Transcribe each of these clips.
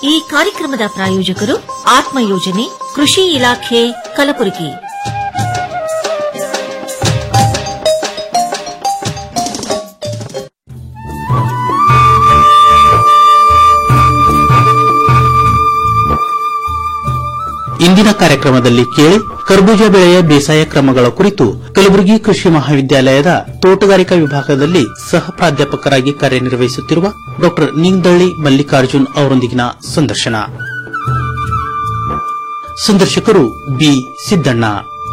ಈ ಕಾರ್ಯಕ್ರಮದ ಪ್ರಾಯೋಜಕರು ಆತ್ಮ ಯೋಜನೆ ಕೃಷಿ ಇಲಾಖೆ ಕಲಬುರಗಿ ಇಂದಿನ ಕಾರ್ಯಕ್ರಮದಲ್ಲಿ ಕೇಳಿ ಕರ್ಬೂಜ ಬೆಳೆಯ ಬೇಸಾಯ ಕ್ರಮಗಳ ಕುರಿತು ಕಲಬುರಗಿ ಕೃಷಿ ಮಹಾವಿದ್ಯಾಲಯದ ತೋಟಗಾರಿಕಾ ವಿಭಾಗದಲ್ಲಿ ಸಹ ಪ್ರಾಧ್ಯಾಪಕರಾಗಿ ಕಾರ್ಯನಿರ್ವಹಿಸುತ್ತಿರುವ ಡಾ ನಿಂಗದಳ್ಳಿ ಮಲ್ಲಿಕಾರ್ಜುನ್ ಅವರೊಂದಿಗಿನ ಸಂದರ್ಶನ ಸಂದರ್ಶಕರು ಬಿ ಸಿದ್ದಣ್ಣ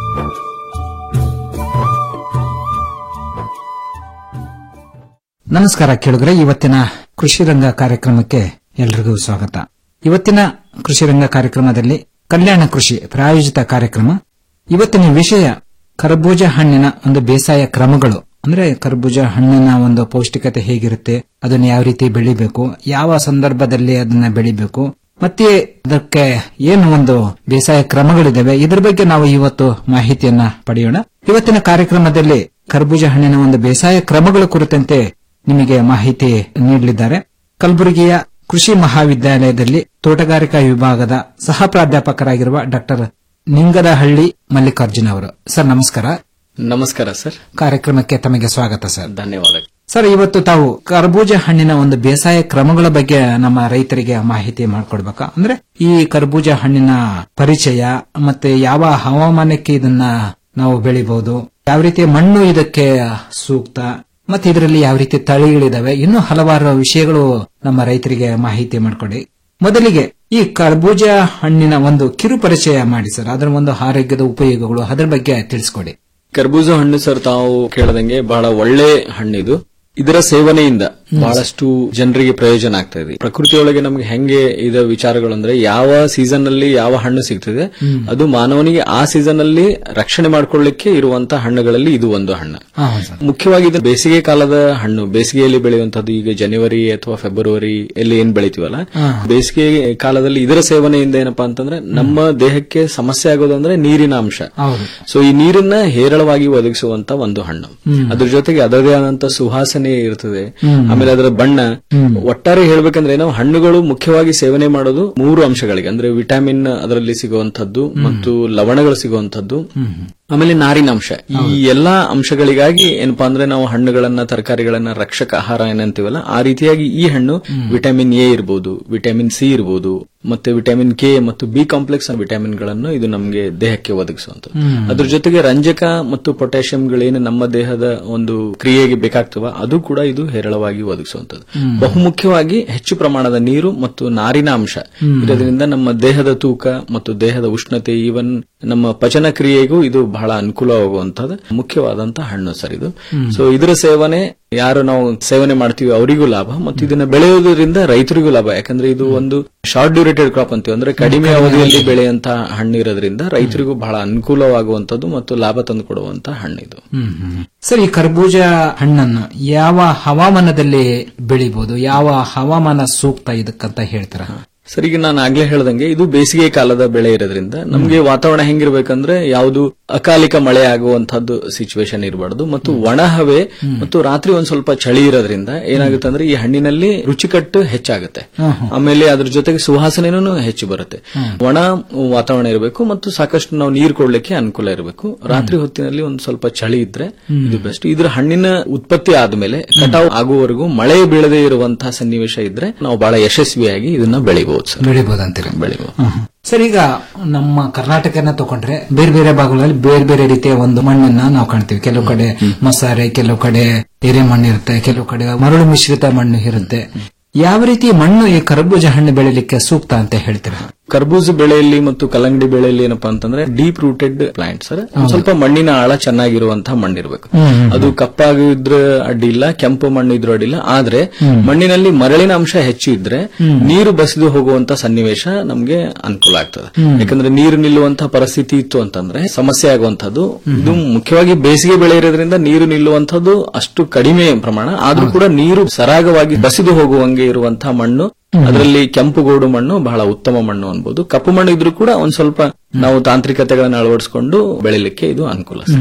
ನಮಸ್ಕಾರ ಕೇಳಿದ್ರೆ ಇವತ್ತಿನ ಕೃಷಿ ರಂಗ ಕಾರ್ಯಕ್ರಮಕ್ಕೆ ಎಲ್ರಿಗೂ ಸ್ವಾಗತ ಇವತ್ತಿನ ಕೃಷಿ ರಂಗ ಕಾರ್ಯಕ್ರಮದಲ್ಲಿ ಕಲ್ಯಾಣ ಕೃಷಿ ಪ್ರಾಯೋಜಿತ ಕಾರ್ಯಕ್ರಮ ಇವತ್ತಿನ ವಿಷಯ ಕರ್ಬೂಜ ಹಣ್ಣಿನ ಒಂದು ಬೇಸಾಯ ಕ್ರಮಗಳು ಅಂದ್ರೆ ಕರ್ಬೂಜ ಹಣ್ಣಿನ ಒಂದು ಪೌಷ್ಟಿಕತೆ ಹೇಗಿರುತ್ತೆ ಅದನ್ನ ಯಾವ ರೀತಿ ಬೆಳಿಬೇಕು ಯಾವ ಸಂದರ್ಭದಲ್ಲಿ ಅದನ್ನ ಬೆಳಿಬೇಕು ಮತ್ತೆ ಅದಕ್ಕೆ ಏನು ಒಂದು ಬೇಸಾಯ ಕ್ರಮಗಳಿದ್ದಾವೆ ಇದ್ರ ಬಗ್ಗೆ ನಾವು ಇವತ್ತು ಮಾಹಿತಿಯನ್ನ ಪಡೆಯೋಣ ಇವತ್ತಿನ ಕಾರ್ಯಕ್ರಮದಲ್ಲಿ ಕರ್ಬೂಜ ಹಣ್ಣಿನ ಒಂದು ಬೇಸಾಯ ಕ್ರಮಗಳ ಕುರಿತಂತೆ ನಿಮಗೆ ಮಾಹಿತಿ ನೀಡಲಿದ್ದಾರೆ ಕಲಬುರಗಿಯ ಕೃಷಿ ಮಹಾವಿದ್ಯಾಲಯದಲ್ಲಿ ತೋಟಗಾರಿಕಾ ವಿಭಾಗದ ಸಹ ಪ್ರಾಧ್ಯಾಪಕರಾಗಿರುವ ಡಾಕ್ಟರ್ ನಿಂಗದಹಳ್ಳಿ ಮಲ್ಲಿಕಾರ್ಜುನ್ ಅವರು ಸರ್ ನಮಸ್ಕಾರ ನಮಸ್ಕಾರ ಸರ್ ಕಾರ್ಯಕ್ರಮಕ್ಕೆ ತಮಗೆ ಸ್ವಾಗತ ಸರ್ ಧನ್ಯವಾದ ಸರ್ ಇವತ್ತು ತಾವು ಕರ್ಬೂಜ ಹಣ್ಣಿನ ಒಂದು ಬೇಸಾಯ ಕ್ರಮಗಳ ಬಗ್ಗೆ ನಮ್ಮ ರೈತರಿಗೆ ಮಾಹಿತಿ ಮಾಡಿಕೊಡ್ಬೇಕಾ ಅಂದ್ರೆ ಈ ಕರ್ಬೂಜ ಹಣ್ಣಿನ ಪರಿಚಯ ಮತ್ತೆ ಯಾವ ಹವಾಮಾನಕ್ಕೆ ಇದನ್ನ ನಾವು ಬೆಳಿಬಹುದು ಯಾವ ರೀತಿ ಮಣ್ಣು ಇದಕ್ಕೆ ಸೂಕ್ತ ಮತ್ತೆ ಇದರಲ್ಲಿ ಯಾವ ರೀತಿ ತಳಿಗಳಿದಾವೆ ಇನ್ನೂ ಹಲವಾರು ವಿಷಯಗಳು ನಮ್ಮ ರೈತರಿಗೆ ಮಾಹಿತಿ ಮಾಡಿಕೊಡಿ ಮೊದಲಿಗೆ ಈ ಕರ್ಬೂಜ ಹಣ್ಣಿನ ಒಂದು ಕಿರು ಪರಿಚಯ ಮಾಡಿ ಸರ್ ಅದರ ಒಂದು ಆರೋಗ್ಯದ ಉಪಯೋಗಗಳು ಅದರ ಬಗ್ಗೆ ತಿಳಿಸ್ಕೊಡಿ ಕರ್ಬೂಜ ಹಣ್ಣು ಸರ್ ತಾವು ಕೇಳದಂಗೆ ಬಹಳ ಒಳ್ಳೆ ಹಣ್ಣಿದು ಇದರ ಸೇವನೆಯಿಂದ ಬಹಳಷ್ಟು ಜನರಿಗೆ ಪ್ರಯೋಜನ ಆಗ್ತಾ ಇದೆ ಪ್ರಕೃತಿಯೊಳಗೆ ನಮ್ಗೆ ಹೆಂಗೆ ಇದ ವಿಚಾರಗಳು ಅಂದ್ರೆ ಯಾವ ಸೀಸನ್ ನಲ್ಲಿ ಯಾವ ಹಣ್ಣು ಸಿಗ್ತದೆ ಅದು ಮಾನವನಿಗೆ ಆ ಸೀಸನ್ ಅಲ್ಲಿ ರಕ್ಷಣೆ ಮಾಡ್ಕೊಳ್ಳಿಕ್ಕೆ ಇರುವಂತಹ ಹಣ್ಣುಗಳಲ್ಲಿ ಇದು ಒಂದು ಹಣ್ಣು ಮುಖ್ಯವಾಗಿ ಇದು ಬೇಸಿಗೆ ಕಾಲದ ಹಣ್ಣು ಬೇಸಿಗೆಯಲ್ಲಿ ಬೆಳೆಯುವಂತದ್ದು ಈಗ ಜನವರಿ ಅಥವಾ ಫೆಬ್ರವರಿ ಎಲ್ಲಿ ಏನ್ ಬೆಳಿತೀವಲ್ಲ ಬೇಸಿಗೆ ಕಾಲದಲ್ಲಿ ಇದರ ಸೇವನೆಯಿಂದ ಏನಪ್ಪಾ ಅಂತಂದ್ರೆ ನಮ್ಮ ದೇಹಕ್ಕೆ ಸಮಸ್ಯೆ ಆಗೋದು ಅಂದ್ರೆ ನೀರಿನ ಅಂಶ ಹೌದು ಸೊ ಈ ನೀರನ್ನ ಹೇರಳವಾಗಿ ಒದಗಿಸುವಂತ ಒಂದು ಹಣ್ಣು ಅದ್ರ ಜೊತೆಗೆ ಅದರದೇ ಆದಂತ ಸುವಾಸನೆ ಇರ್ತದೆ ಆಮೇಲೆ ಅದರ ಬಣ್ಣ ಒಟ್ಟಾರೆ ಹೇಳ್ಬೇಕಂದ್ರೆ ನಾವು ಹಣ್ಣುಗಳು ಮುಖ್ಯವಾಗಿ ಸೇವನೆ ಮಾಡೋದು ಮೂರು ಅಂಶಗಳಿಗೆ ಅಂದ್ರೆ ವಿಟಮಿನ್ ಅದರಲ್ಲಿ ಸಿಗುವಂತದ್ದು ಮತ್ತು ಲವಣಗಳು ಸಿಗುವಂತದ್ದು ಆಮೇಲೆ ನಾರಿನಾಂಶ ಈ ಎಲ್ಲಾ ಅಂಶಗಳಿಗಾಗಿ ಏನಪ್ಪಾ ಅಂದ್ರೆ ನಾವು ಹಣ್ಣುಗಳನ್ನ ತರಕಾರಿಗಳನ್ನ ರಕ್ಷಕ ಆಹಾರ ಏನಂತೀವಲ್ಲ ಆ ರೀತಿಯಾಗಿ ಈ ಹಣ್ಣು ವಿಟಮಿನ್ ಎ ಇರಬಹುದು ವಿಟಮಿನ್ ಸಿ ಇರಬಹುದು ಮತ್ತೆ ವಿಟಮಿನ್ ಕೆ ಮತ್ತು ಬಿ ಕಾಂಪ್ಲೆಕ್ಸ್ ವಿಟಮಿನ್ ಗಳನ್ನು ಇದು ನಮಗೆ ದೇಹಕ್ಕೆ ಒದಗಿಸುವಂತದ್ದು ಅದ್ರ ಜೊತೆಗೆ ರಂಜಕ ಮತ್ತು ಪೊಟ್ಯಾಷಿಯಂಗಳೇನು ನಮ್ಮ ದೇಹದ ಒಂದು ಕ್ರಿಯೆಗೆ ಬೇಕಾಗ್ತವ ಅದು ಕೂಡ ಇದು ಹೇರಳವಾಗಿ ಒದಗಿಸುವಂತದ್ದು ಬಹುಮುಖ್ಯವಾಗಿ ಹೆಚ್ಚು ಪ್ರಮಾಣದ ನೀರು ಮತ್ತು ನಾರಿನ ಅಂಶ ಇರೋದ್ರಿಂದ ನಮ್ಮ ದೇಹದ ತೂಕ ಮತ್ತು ದೇಹದ ಉಷ್ಣತೆ ಈವನ್ ನಮ್ಮ ಪಚನ ಕ್ರಿಯೆಗೂ ಇದು ಬಹಳ ಅನುಕೂಲವಾಗುವಂತದ್ದು ಮುಖ್ಯವಾದಂತಹ ಹಣ್ಣು ಸರ್ ಇದು ಸೊ ಇದರ ಸೇವನೆ ಯಾರು ನಾವು ಸೇವನೆ ಮಾಡ್ತೀವಿ ಅವರಿಗೂ ಲಾಭ ಮತ್ತು ಇದನ್ನ ಬೆಳೆಯೋದ್ರಿಂದ ರೈತರಿಗೂ ಲಾಭ ಯಾಕಂದ್ರೆ ಇದು ಒಂದು ಶಾರ್ಟ್ ಡ್ಯೂರೇಟೆಡ್ ಕ್ರಾಪ್ ಅಂತೀವಿ ಅಂದ್ರೆ ಕಡಿಮೆ ಅವಧಿಯಲ್ಲಿ ಬೆಳೆಯುವಂತಹ ಹಣ್ಣು ಇರೋದ್ರಿಂದ ರೈತರಿಗೂ ಬಹಳ ಅನುಕೂಲವಾಗುವಂತದ್ದು ಮತ್ತು ಲಾಭ ತಂದು ಕೊಡುವಂತಹ ಹಣ್ಣು ಇದು ಸರ್ ಈ ಕರ್ಬೂಜ ಹಣ್ಣನ್ನು ಯಾವ ಹವಾಮಾನದಲ್ಲಿ ಬೆಳಿಬಹುದು ಯಾವ ಹವಾಮಾನ ಸೂಕ್ತ ಇದಕ್ಕಂತ ಹೇಳ್ತಾರ ಸರ್ ಈಗ ನಾನು ಆಗ್ಲೇ ಹೇಳ್ದಂಗೆ ಇದು ಬೇಸಿಗೆ ಕಾಲದ ಬೆಳೆ ಇರೋದ್ರಿಂದ ನಮ್ಗೆ ವಾತಾವರಣ ಹೆಂಗಿರ್ಬೇಕಂದ್ರೆ ಯಾವುದು ಅಕಾಲಿಕ ಮಳೆ ಆಗುವಂತಹದ್ದು ಸಿಚುವೇಶನ್ ಇರಬಾರ್ದು ಮತ್ತು ಒಣ ಹವೆ ಮತ್ತು ರಾತ್ರಿ ಒಂದ್ ಸ್ವಲ್ಪ ಚಳಿ ಇರೋದ್ರಿಂದ ಏನಾಗುತ್ತೆ ಅಂದ್ರೆ ಈ ಹಣ್ಣಿನಲ್ಲಿ ರುಚಿಕಟ್ಟು ಹೆಚ್ಚಾಗುತ್ತೆ ಆಮೇಲೆ ಅದ್ರ ಜೊತೆಗೆ ಸುವಾಸನೆನೂ ಹೆಚ್ಚು ಬರುತ್ತೆ ಒಣ ವಾತಾವರಣ ಇರಬೇಕು ಮತ್ತು ಸಾಕಷ್ಟು ನಾವು ನೀರು ಕೊಡ್ಲಿಕ್ಕೆ ಅನುಕೂಲ ಇರಬೇಕು ರಾತ್ರಿ ಹೊತ್ತಿನಲ್ಲಿ ಒಂದು ಸ್ವಲ್ಪ ಚಳಿ ಇದ್ರೆ ಇದು ಬೆಸ್ಟ್ ಇದ್ರ ಹಣ್ಣಿನ ಉತ್ಪತ್ತಿ ಆದ್ಮೇಲೆ ಕಟಾವು ಆಗುವವರೆಗೂ ಮಳೆ ಬೀಳದೇ ಇರುವಂತಹ ಸನ್ನಿವೇಶ ಇದ್ರೆ ನಾವು ಬಹಳ ಯಶಸ್ವಿಯಾಗಿ ಇದನ್ನ ಬೆಳಿಬಹುದು ಸರ್ ಬೆಳಿಬಹುದಂತೀರ ಬೆಳಿಬಹುದು ಸರ್ ಈಗ ನಮ್ಮ ಕರ್ನಾಟಕನ ತಗೊಂಡ್ರೆ ಬೇರೆ ಬೇರೆ ಭಾಗಗಳಲ್ಲಿ ಬೇರೆ ಬೇರೆ ರೀತಿಯ ಒಂದು ಮಣ್ಣನ್ನ ನಾವು ಕಾಣ್ತೀವಿ ಕೆಲವು ಕಡೆ ಮಸಾರೆ ಕೆಲವು ಕಡೆ ಎರೆ ಮಣ್ಣು ಇರುತ್ತೆ ಕೆಲವು ಕಡೆ ಮರಳು ಮಿಶ್ರಿತ ಮಣ್ಣು ಇರುತ್ತೆ ಯಾವ ರೀತಿ ಮಣ್ಣು ಈ ಕರ್ಬೂಜ ಹಣ್ಣು ಬೆಳಿಲಿಕ್ಕೆ ಸೂಕ್ತ ಅಂತ ಹೇಳ್ತೀರಾ ಕರ್ಬೂಜ ಬೆಳೆಯಲ್ಲಿ ಮತ್ತು ಕಲ್ಲಂಗಡಿ ಬೆಳೆಯಲ್ಲಿ ಏನಪ್ಪಾ ಅಂತಂದ್ರೆ ಡೀಪ್ ರೂಟೆಡ್ ಪ್ಲಾಂಟ್ ಸರ್ ಸ್ವಲ್ಪ ಮಣ್ಣಿನ ಆಳ ಚೆನ್ನಾಗಿರುವಂತಹ ಮಣ್ಣಿರ್ಬೇಕು ಅದು ಕಪ್ಪಾಗಿದ್ರ ಅಡ್ಡಿಲ್ಲ ಕೆಂಪು ಮಣ್ಣು ಇದ್ರೂ ಅಡ್ಡಿಲ್ಲ ಆದ್ರೆ ಮಣ್ಣಿನಲ್ಲಿ ಮರಳಿನ ಅಂಶ ಹೆಚ್ಚು ಇದ್ರೆ ನೀರು ಬಸಿದು ಹೋಗುವಂತ ಸನ್ನಿವೇಶ ನಮ್ಗೆ ಅನುಕೂಲ ಆಗ್ತದೆ ಯಾಕಂದ್ರೆ ನೀರು ನಿಲ್ಲುವಂತಹ ಪರಿಸ್ಥಿತಿ ಇತ್ತು ಅಂತಂದ್ರೆ ಸಮಸ್ಯೆ ಆಗುವಂತದ್ದು ಇದು ಮುಖ್ಯವಾಗಿ ಬೇಸಿಗೆ ಬೆಳೆ ಇರೋದ್ರಿಂದ ನೀರು ನಿಲ್ಲುವಂತದ್ದು ಅಷ್ಟು ಕಡಿಮೆ ಪ್ರಮಾಣ ಆದ್ರೂ ಕೂಡ ನೀರು ಸರಾಗವಾಗಿ ಬಸಿದು ಹೋಗುವಂಗೆ ಇರುವಂತಹ ಮಣ್ಣು ಅದರಲ್ಲಿ ಕೆಂಪು ಗೋಡು ಮಣ್ಣು ಬಹಳ ಉತ್ತಮ ಮಣ್ಣು ಅನ್ಬೋದು ಕಪ್ಪು ಮಣ್ಣು ಇದ್ರೂ ಕೂಡ ಒಂದ್ ಸ್ವಲ್ಪ ನಾವು ತಾಂತ್ರಿಕತೆಗಳನ್ನ ಅಳವಡಿಸಿಕೊಂಡು ಬೆಳಿಲಿಕ್ಕೆ ಇದು ಅನುಕೂಲ ಸರ್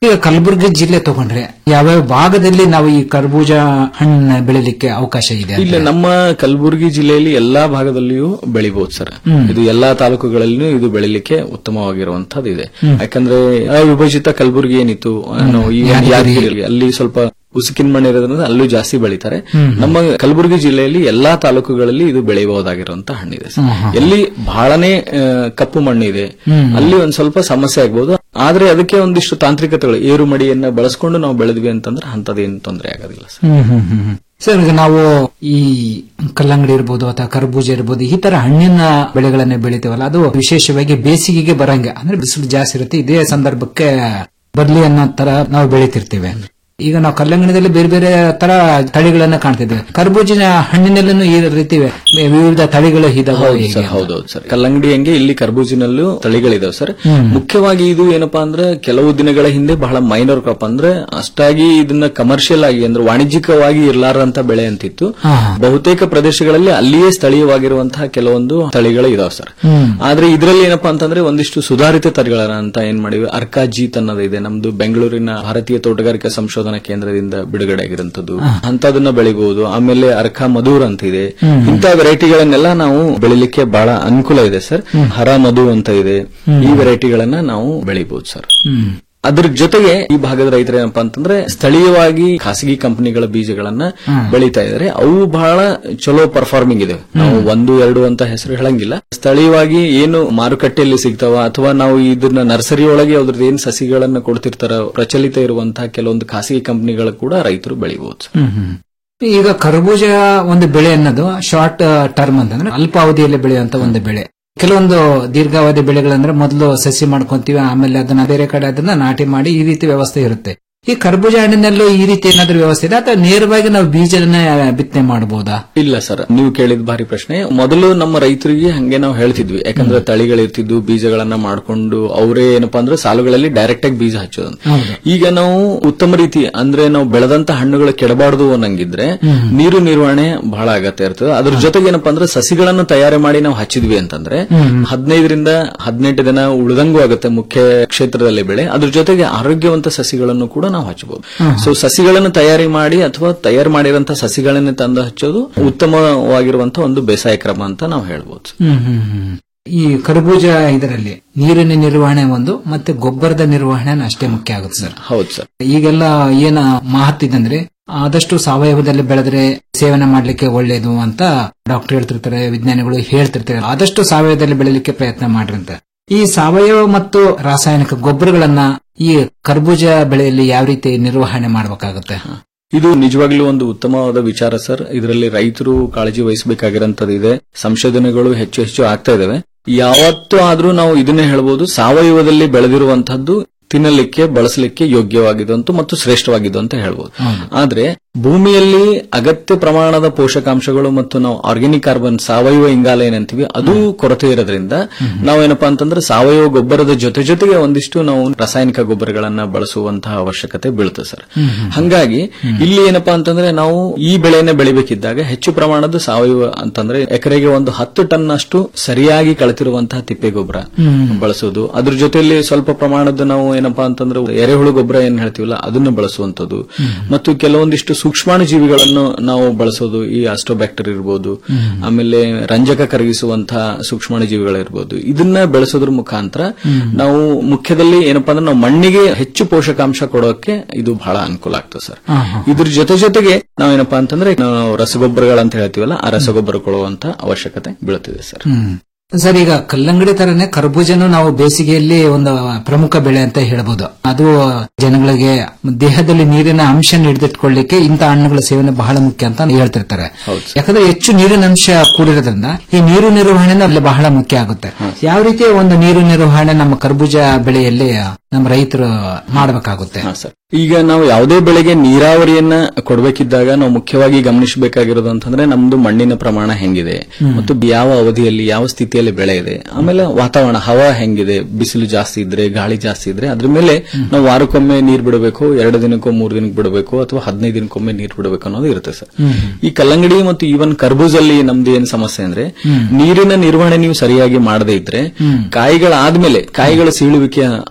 ಈಗ ಕಲಬುರಗಿ ಜಿಲ್ಲೆ ತಗೊಂಡ್ರೆ ಯಾವ್ಯಾವ ಭಾಗದಲ್ಲಿ ನಾವು ಈ ಕರ್ಬೂಜ ಹಣ್ಣನ್ನ ಬೆಳಿಲಿಕ್ಕೆ ಅವಕಾಶ ಇದೆ ಅಂತ? ಇಲ್ಲ ನಮ್ಮ ಕಲಬುರಗಿ ಜಿಲ್ಲೆಯಲ್ಲಿ ಎಲ್ಲಾ ಭಾಗದಲ್ಲಿಯೂ ಬೆಳಿಬಹುದು ಸರ್ ಇದು ಎಲ್ಲಾ ತಾಲೂಕುಗಳಲ್ಲಿಯೂ ಇದು ಬೆಳಿಲಿಕ್ಕೆ ಉತ್ತಮವಾಗಿರುವಂತದ್ದು ಇದೆ ಯಾಕಂದ್ರೆ ಅವಿಭಜಿತ ಕಲಬುರಗಿ ಏನಿತ್ತು ನಾವು ಈ ಯಾದಗಿರಿ ಅಲ್ಲಿ ಸ್ವಲ್ಪ ಉಸುಕಿನ ಮಣ್ಣು ಇರೋದ್ರಿಂದ ಅಲ್ಲೂ ಜಾಸ್ತಿ ಬೆಳಿತಾರೆ ನಮ್ಮ ಕಲಬುರಗಿ ಜಿಲ್ಲೆಯಲ್ಲಿ ಎಲ್ಲಾ ತಾಲೂಕುಗಳಲ್ಲಿ ಇದು ಬೆಳೆಯಬಹುದಾಗಿರುವಂತಹ ಹಣ್ಣಿದೆ ಸರ್. ಎಲ್ಲಿ ಬಹಳನೇ ಆ, ಕಪ್ಪು ಮಣ್ಣಿದೆ ಅಲ್ಲಿ ಒಂದ್ ಸ್ವಲ್ಪ ಸಮಸ್ಯೆ ಆಗ್ಬಹುದು ಆದ್ರೆ ಅದಕ್ಕೆ ಒಂದಿಷ್ಟು ತಾಂತ್ರಿಕತೆಗಳು ಏರು ಮಡಿಯನ್ನ ಬಳಸ್ಕೊಂಡು ನಾವು ಬೆಳೆದ್ವಿ ಅಂತಂದ್ರೆ ಅಂತದೇನು ತೊಂದರೆ ಆಗೋದಿಲ್ಲ ಸರ್ ಹ್ಮ್ ಹ್ಮ್ ಹ್ಮ್ ಹ್ಮ್. ಸರ್ ಈಗ ನಾವು ಈ ಕಲ್ಲಂಗಡಿ ಇರ್ಬೋದು ಅಥವಾ ಕರ್ಬೂಜ ಇರ್ಬೋದು ಈ ತರ ಹಣ್ಣಿನ ಬೆಳೆಗಳನ್ನ ಬೆಳಿತೇವಲ್ಲ ಅದು ವಿಶೇಷವಾಗಿ ಬೇಸಿಗೆಗೆ ಬರಂಗೆ ಅಂದ್ರೆ ಬಿಸಿಲು ಜಾಸ್ತಿ ಇರುತ್ತೆ ಇದೇ ಸಂದರ್ಭಕ್ಕೆ ಬರ್ಲಿ ಅನ್ನೋ ತರ ನಾವು ಬೆಳಿತಿರ್ತೇವೆ ಈಗ ನಾವು ಕಲ್ಲಂಗಡಿದಲ್ಲಿ ಬೇರೆ ಬೇರೆ ತರ ತಳಿಗಳನ್ನ ಕಾಣ್ತಿದ್ದೇವೆ ಕರ್ಬೂಜಿನ ಹಣ್ಣಿನಲ್ಲೂ ಈ ರೀತಿ ವಿವಿಧ ತಳಿಗಳು ಇದಾವೆ ಹೌದು ಹೇಗೆ ಸರ್ ಅಂತ? ಹೌದೌದು ಸರ್ ಕಲ್ಲಂಗಡಿ ಹಂಗೆ ಇಲ್ಲಿ ಕರ್ಬೂಜಿನಲ್ಲೂ ತಳಿಗಳಿದಾವೆ ಸರ್ ಮುಖ್ಯವಾಗಿ ಇದು ಏನಪ್ಪಾ ಅಂದ್ರೆ ಕೆಲವು ದಿನಗಳ ಹಿಂದೆ ಬಹಳ ಮೈನರ್ ಕ್ರಾಪ್ ಅಂದ್ರೆ ಅಷ್ಟಾಗಿ ಇದನ್ನ ಕಮರ್ಷಿಯಲ್ ಆಗಿ ಅಂದ್ರೆ ವಾಣಿಜ್ಯಿಕವಾಗಿ ಇರ್ಲಾರಂತ ಬೆಳೆ ಅಂತಿತ್ತು ಹಾ. ಬಹುತೇಕ ಪ್ರದೇಶಗಳಲ್ಲಿ ಅಲ್ಲಿಯೇ ಸ್ಥಳೀಯವಾಗಿರುವಂತಹ ಕೆಲವೊಂದು ತಳಿಗಳು ಇದಾವೆ ಸರ್ ಆದ್ರೆ ಇದರಲ್ಲಿ ಏನಪ್ಪಾ ಅಂತಂದ್ರೆ ಒಂದಿಷ್ಟು ಸುಧಾರಿತ ತಳಿಗಳನ್ನ ಅಂತ ಏನ್ ಮಾಡಿವಿ ಅರ್ಕಾ ಜೀತ್ ಅನ್ನೋದಿದೆ ನಮ್ದು ಬೆಂಗಳೂರಿನ ಭಾರತೀಯ ತೋಟಗಾರಿಕಾ ಸಂಶೋಧನಾ ಕೇಂದ್ರದಿಂದ ಬಿಡುಗಡೆ ಆಗಿರುವಂತದ್ದು ಅಂತದನ್ನ ಬೆಳಿಬಹುದು ಆಮೇಲೆ ಅರ್ಕಾ ಮಧುರ್ ಅಂತ ಇದೆ ಇಂಥ ವೆರೈಟಿಗಳನ್ನೆಲ್ಲ ನಾವು ಬೆಳಿಲಿಕ್ಕೆ ಬಹಳ ಅನುಕೂಲ ಇದೆ ಸರ್ ಹರ ಮಧು ಅಂತ ಇದೆ ಈ ವೆರೈಟಿಗಳನ್ನ ನಾವು ಬೆಳಿಬಹುದು ಸರ್ ಹ್ಮ್ ಅದ್ರ ಜೊತೆಗೆ ಈ ಭಾಗದ ರೈತರು ಏನಪ್ಪಾ ಅಂತಂದ್ರೆ ಸ್ಥಳೀಯವಾಗಿ ಖಾಸಗಿ ಕಂಪನಿಗಳ ಬೀಜಗಳನ್ನ ಬೆಳೀತಾ ಇದ್ದಾರೆ ಅವು ಬಹಳ ಚಲೋ ಪರ್ಫಾರ್ಮಿಂಗ್ ಇದೆ ನಾವು ಒಂದು ಎರಡು ಅಂತ ಹೆಸರು ಹೇಳಂಗಿಲ್ಲ ಸ್ಥಳೀಯವಾಗಿ ಏನು ಮಾರುಕಟ್ಟೆಯಲ್ಲಿ ಸಿಗ್ತಾವ ಅಥವಾ ನಾವು ಇದನ್ನ ನರ್ಸರಿ ಒಳಗೆ ಅದ್ರದ್ದು ಏನ್ ಸಸಿಗಳನ್ನ ಕೊಡ್ತಿರ್ತಾರ ಪ್ರಚಲಿತ ಇರುವಂತಹ ಕೆಲವೊಂದು ಖಾಸಗಿ ಕಂಪನಿಗಳು ಕೂಡ ರೈತರು ಬೆಳಿಬಹುದು ಹ್ಮ್ ಹ್ಮ್. ಈಗ ಕರ್ಬೂಜ ಒಂದು ಬೆಳೆ ಅನ್ನೋದು ಶಾರ್ಟ್ ಟರ್ಮ್ ಅಂತಂದ್ರೆ ಅಲ್ಪಾವಧಿಯಲ್ಲಿ ಬೆಳೆಯುವಂತ ಒಂದು ಬೆಳೆ ಕೆಲವೊಂದು ದೀರ್ಘಾವಧಿ ಬೆಳೆಗಳಂದ್ರೆ ಮೊದಲು ಸಸಿ ಮಾಡ್ಕೊಂತೀವಿ ಆಮೇಲೆ ಅದನ್ನ ಬೇರೆ ಕಡೆ ಅದನ್ನ ನಾಟಿ ಮಾಡಿ ಈ ರೀತಿ ವ್ಯವಸ್ಥೆ ಇರುತ್ತೆ ಈ ಕರ್ಬೂಜ ಹಣ್ಣಿನಲ್ಲೂ ಈ ರೀತಿ ಏನಾದ್ರೂ ವ್ಯವಸ್ಥೆ ಇದೆ ಅಥವಾ ನೇರವಾಗಿ ನಾವು ಬೀಜನ ಬಿತ್ತನೆ ಮಾಡಬಹುದಾ ಇಲ್ಲ ಸರ್ ನೀವು ಕೇಳಿದ ಭಾರಿ ಪ್ರಶ್ನೆ ಮೊದಲು ನಮ್ಮ ರೈತರಿಗೆ ಹಂಗೆ ನಾವು ಹೇಳ್ತಿದ್ವಿ ಯಾಕಂದ್ರೆ ತಳಿಗಳಿರ್ತಿದ್ವು ಬೀಜಗಳನ್ನ ಮಾಡ್ಕೊಂಡು ಅವರೇ ಏನಪ್ಪಾ ಅಂದ್ರೆ ಸಾಲುಗಳಲ್ಲಿ ಡೈರೆಕ್ಟ್ ಆಗಿ ಬೀಜ ಹಚ್ಚೋದು ಈಗ ನಾವು ಉತ್ತಮ ರೀತಿ ಅಂದ್ರೆ ನಾವು ಬೆಳೆದಂತ ಹಣ್ಣುಗಳು ಕೆಡಬಾರ್ದು ಅನ್ನಂಗಿದ್ರೆ ನೀರು ನಿರ್ವಹಣೆ ಬಹಳ ಅಗತ್ಯ ಇರ್ತದೆ ಅದ್ರ ಜೊತೆಗೆ ಏನಪ್ಪಾ ಅಂದ್ರೆ ಸಸಿಗಳನ್ನು ತಯಾರಿ ಮಾಡಿ ನಾವು ಹಚ್ಚಿದ್ವಿ ಅಂತಂದ್ರೆ ಹದಿನೈದರಿಂದ ಹದಿನೆಂಟು ದಿನ ಉಳಿದಂಗೂ ಆಗುತ್ತೆ ಮುಖ್ಯ ಕ್ಷೇತ್ರದಲ್ಲಿ ಬೆಳೆ ಅದ್ರ ಜೊತೆಗೆ ಆರೋಗ್ಯವಂತ ಸಸಿಗಳನ್ನು ಕೂಡ ನಾವು ಹಚ್ಚಬಹುದು ಸೊ ಸಸಿಗಳನ್ನು ತಯಾರಿ ಮಾಡಿ ಅಥವಾ ತಯಾರು ಮಾಡಿರಂತ ಸಸಿಗಳನ್ನೇ ತಂದು ಹಚ್ಚೋದು ಉತ್ತಮವಾಗಿರುವಂತಹ ಒಂದು ಬೇಸಾಯ ಕ್ರಮ ಅಂತ ನಾವು ಹೇಳ್ಬೋದು ಹ್ಮ್ ಹ್ಮ್ ಹ್ಮ್. ಈ ಕರ್ಬೂಜ ಇದರಲ್ಲಿ ನೀರಿನ ನಿರ್ವಹಣೆ ಒಂದು ಮತ್ತೆ ಗೊಬ್ಬರದ ನಿರ್ವಹಣೆ ಅಷ್ಟೇ ಮುಖ್ಯ ಆಗುತ್ತೆ ಸರ್ ಹೌದು ಸರ್ ಈಗೆಲ್ಲ ಏನ ಮಹತ್ತಿದಂದ್ರೆ ಆದಷ್ಟು ಸಾವಯವದಲ್ಲಿ ಬೆಳೆದ್ರೆ ಸೇವನೆ ಮಾಡ್ಲಿಕ್ಕೆ ಒಳ್ಳೇದು ಅಂತ ಡಾಕ್ಟರ್ ಹೇಳ್ತಿರ್ತಾರೆ ವಿಜ್ಞಾನಿಗಳು ಹೇಳ್ತಿರ್ತಾರೆ ಆದಷ್ಟು ಸಾವಯವದಲ್ಲಿ ಬೆಳಿಲಿಕ್ಕೆ ಪ್ರಯತ್ನ ಮಾಡ್ರಿ ಅಂತ ಈ ಸಾವಯವ ಮತ್ತು ರಾಸಾಯನಿಕ ಗೊಬ್ಬರಗಳನ್ನ ಈ ಕರ್ಬೂಜ ಬೆಳೆಯಲ್ಲಿ ಯಾವ ರೀತಿ ನಿರ್ವಹಣೆ ಮಾಡಬೇಕಾಗುತ್ತೆ ಇದು ನಿಜವಾಗ್ಲೂ ಒಂದು ಉತ್ತಮವಾದ ವಿಚಾರ ಸರ್ ಇದರಲ್ಲಿ ರೈತರು ಕಾಳಜಿ ವಹಿಸಬೇಕಾಗಿರೋಂಥದ್ದು ಇದೆ ಸಂಶೋಧನೆಗಳು ಹೆಚ್ಚು ಹೆಚ್ಚು ಆಗ್ತಾ ಇದಾವೆ ಯಾವತ್ತೂ ಆದ್ರೂ ನಾವು ಇದನ್ನೇ ಹೇಳ್ಬೋದು ಸಾವಯವದಲ್ಲಿ ಬೆಳೆದಿರುವಂತಹದ್ದು ತಿನ್ನಲಿಕ್ಕೆ ಬಳಸಲಿಕ್ಕೆ ಯೋಗ್ಯವಾಗಿದಂತು ಮತ್ತು ಶ್ರೇಷ್ಠವಾಗಿದ್ದು ಅಂತ ಹೇಳ್ಬೋದು ಆದ್ರೆ ಭೂಮಿಯಲ್ಲಿ ಅಗತ್ಯ ಪ್ರಮಾಣದ ಪೋಷಕಾಂಶಗಳು ಮತ್ತು ನಾವು ಆರ್ಗ್ಯಾನಿಕ್ ಕಾರ್ಬನ್ ಸಾವಯವ ಇಂಗಾಲ ಏನಂತೀವಿ ಅದು ಕೊರತೆ ಇರೋದ್ರಿಂದ ನಾವೇನಪ್ಪಾ ಅಂತಂದ್ರೆ ಸಾವಯವ ಗೊಬ್ಬರದ ಜೊತೆ ಜೊತೆಗೆ ಒಂದಿಷ್ಟು ನಾವು ರಾಸಾಯನಿಕ ಗೊಬ್ಬರಗಳನ್ನ ಬಳಸುವಂತಹ ಅವಶ್ಯಕತೆ ಬೀಳುತ್ತೆ ಸರ್ ಹಂಗಾಗಿ ಇಲ್ಲಿ ಏನಪ್ಪಾ ಅಂತಂದ್ರೆ ನಾವು ಈ ಬೆಳೆಯನ್ನ ಬೆಳಿಬೇಕಿದ್ದಾಗ ಹೆಚ್ಚು ಪ್ರಮಾಣದ ಸಾವಯವ ಅಂತಂದ್ರೆ ಎಕರೆಗೆ ಒಂದು ಹತ್ತು ಟನ್ ಅಷ್ಟು ಸರಿಯಾಗಿ ಕಳೆತಿರುವಂತಹ ತಿಪ್ಪೆ ಗೊಬ್ಬರ ಬಳಸೋದು ಅದ್ರ ಜೊತೆಯಲ್ಲಿ ಸ್ವಲ್ಪ ಪ್ರಮಾಣದ ನಾವು ಏನಪ್ಪಾ ಅಂತಂದ್ರೆ ಎರೆಹುಳು ಗೊಬ್ಬರ ಏನ್ ಹೇಳ್ತೀವಲ್ಲ ಅದನ್ನ ಬಳಸುವಂತದ್ದು ಮತ್ತು ಕೆಲವೊಂದಿಷ್ಟು ಸೂಕ್ಷ್ಮಾಣು ಜೀವಿಗಳನ್ನು ನಾವು ಬಳಸೋದು ಈ ಅಸ್ಟೋಬ್ಯಾಕ್ಟರ್ ಇರ್ಬೋದು ಆಮೇಲೆ ರಂಜಕ ಕರಗಿಸುವಂತಹ ಸೂಕ್ಷ್ಮಾಣು ಜೀವಿಗಳಿರ್ಬೋದು ಇದನ್ನ ಬೆಳೆಸೋದ್ರ ಮುಖಾಂತರ ನಾವು ಮುಖ್ಯದಲ್ಲಿ ಏನಪ್ಪಾ ಅಂದ್ರೆ ನಾವು ಮಣ್ಣಿಗೆ ಹೆಚ್ಚು ಪೋಷಕಾಂಶ ಕೊಡೋಕೆ ಇದು ಬಹಳ ಅನುಕೂಲ ಆಗ್ತದೆ ಸರ್ ಇದ್ರ ಜೊತೆ ಜೊತೆಗೆ ನಾವೇನಪ್ಪಾ ಅಂತಂದ್ರೆ ನಾವು ರಸಗೊಬ್ಬರಗಳಂತ ಹೇಳ್ತೀವಲ್ಲ ಆ ರಸಗೊಬ್ಬರ ಕೊಡುವಂತ ಅವಶ್ಯಕತೆ ಬೀಳುತ್ತಿದೆ ಸರ್ ಹ್ಮ್ ಸರ್ ಈಗ ಕಲ್ಲಂಗಡಿ ತರನೇ ಕರ್ಬೂಜನು ನಾವು ಬೇಸಿಗೆಯಲ್ಲಿ ಒಂದು ಪ್ರಮುಖ ಬೆಳೆ ಅಂತ ಹೇಳ್ಬೋದು ಅದು ಜನಗಳಿಗೆ ದೇಹದಲ್ಲಿ ನೀರಿನ ಅಂಶ ಹಿಡಿದಿಟ್ಕೊಳ್ಳಿಕ್ಕೆ ಇಂಥ ಹಣ್ಣುಗಳ ಸೇವನೆ ಬಹಳ ಮುಖ್ಯ ಅಂತ ಹೇಳ್ತಿರ್ತಾರೆ ಯಾಕಂದ್ರೆ ಹೆಚ್ಚು ನೀರಿನ ಅಂಶ ಕೂಡಿರೋದ್ರಿಂದ ಈ ನೀರು ನಿರ್ವಹಣೆ ಅಲ್ಲಿ ಬಹಳ ಮುಖ್ಯ ಆಗುತ್ತೆ ಯಾವ ರೀತಿಯ ಒಂದು ನೀರು ನಿರ್ವಹಣೆ ನಮ್ಮ ಕರ್ಬೂಜ ಬೆಳೆಯಲ್ಲಿ ನಮ್ಮ ರೈತರು ಮಾಡಬೇಕಾಗುತ್ತೆ ಹಾ ಸರ್ ಈಗ ನಾವು ಯಾವುದೇ ಬೆಳೆಗೆ ನೀರಾವರಿಯನ್ನ ಕೊಡಬೇಕಿದ್ದಾಗ ನಾವು ಮುಖ್ಯವಾಗಿ ಗಮನಿಸಬೇಕಾಗಿರೋದು ಅಂತಂದ್ರೆ ನಮ್ದು ಮಣ್ಣಿನ ಪ್ರಮಾಣ ಹೆಂಗಿದೆ ಮತ್ತು ಯಾವ ಅವಧಿಯಲ್ಲಿ ಯಾವ ಸ್ಥಿತಿಯಲ್ಲಿ ಬೆಳೆ ಇದೆ ಆಮೇಲೆ ವಾತಾವರಣ ಹವಾ ಹೆಂಗಿದೆ ಬಿಸಿಲು ಜಾಸ್ತಿ ಇದ್ರೆ ಗಾಳಿ ಜಾಸ್ತಿ ಇದ್ರೆ ಅದ್ರ ಮೇಲೆ ನಾವು ವಾರಕ್ಕೊಮ್ಮೆ ನೀರ್ ಬಿಡಬೇಕು ಎರಡು ದಿನಕ್ಕೋ ಮೂರು ದಿನಕ್ಕೆ ಬಿಡಬೇಕು ಅಥವಾ ಹದಿನೈದು ದಿನಕ್ಕೊಮ್ಮೆ ನೀರ್ ಬಿಡಬೇಕು ಅನ್ನೋದು ಇರುತ್ತೆ ಸರ್ ಈ ಕಲ್ಲಂಗಡಿ ಮತ್ತು ಈವನ್ ಕರ್ಬೂಜಲ್ಲಿ ನಮ್ದು ಏನ್ ಸಮಸ್ಯೆ ಅಂದ್ರೆ ನೀರಿನ ನಿರ್ವಹಣೆ ನೀವು ಸರಿಯಾಗಿ ಮಾಡದೇ ಇದ್ರೆ ಕಾಯಿಗಳಾದ್ಮೇಲೆ ಕಾಯಿಗಳ ಸೀಳುವಿಕೆ ಆಗೋದು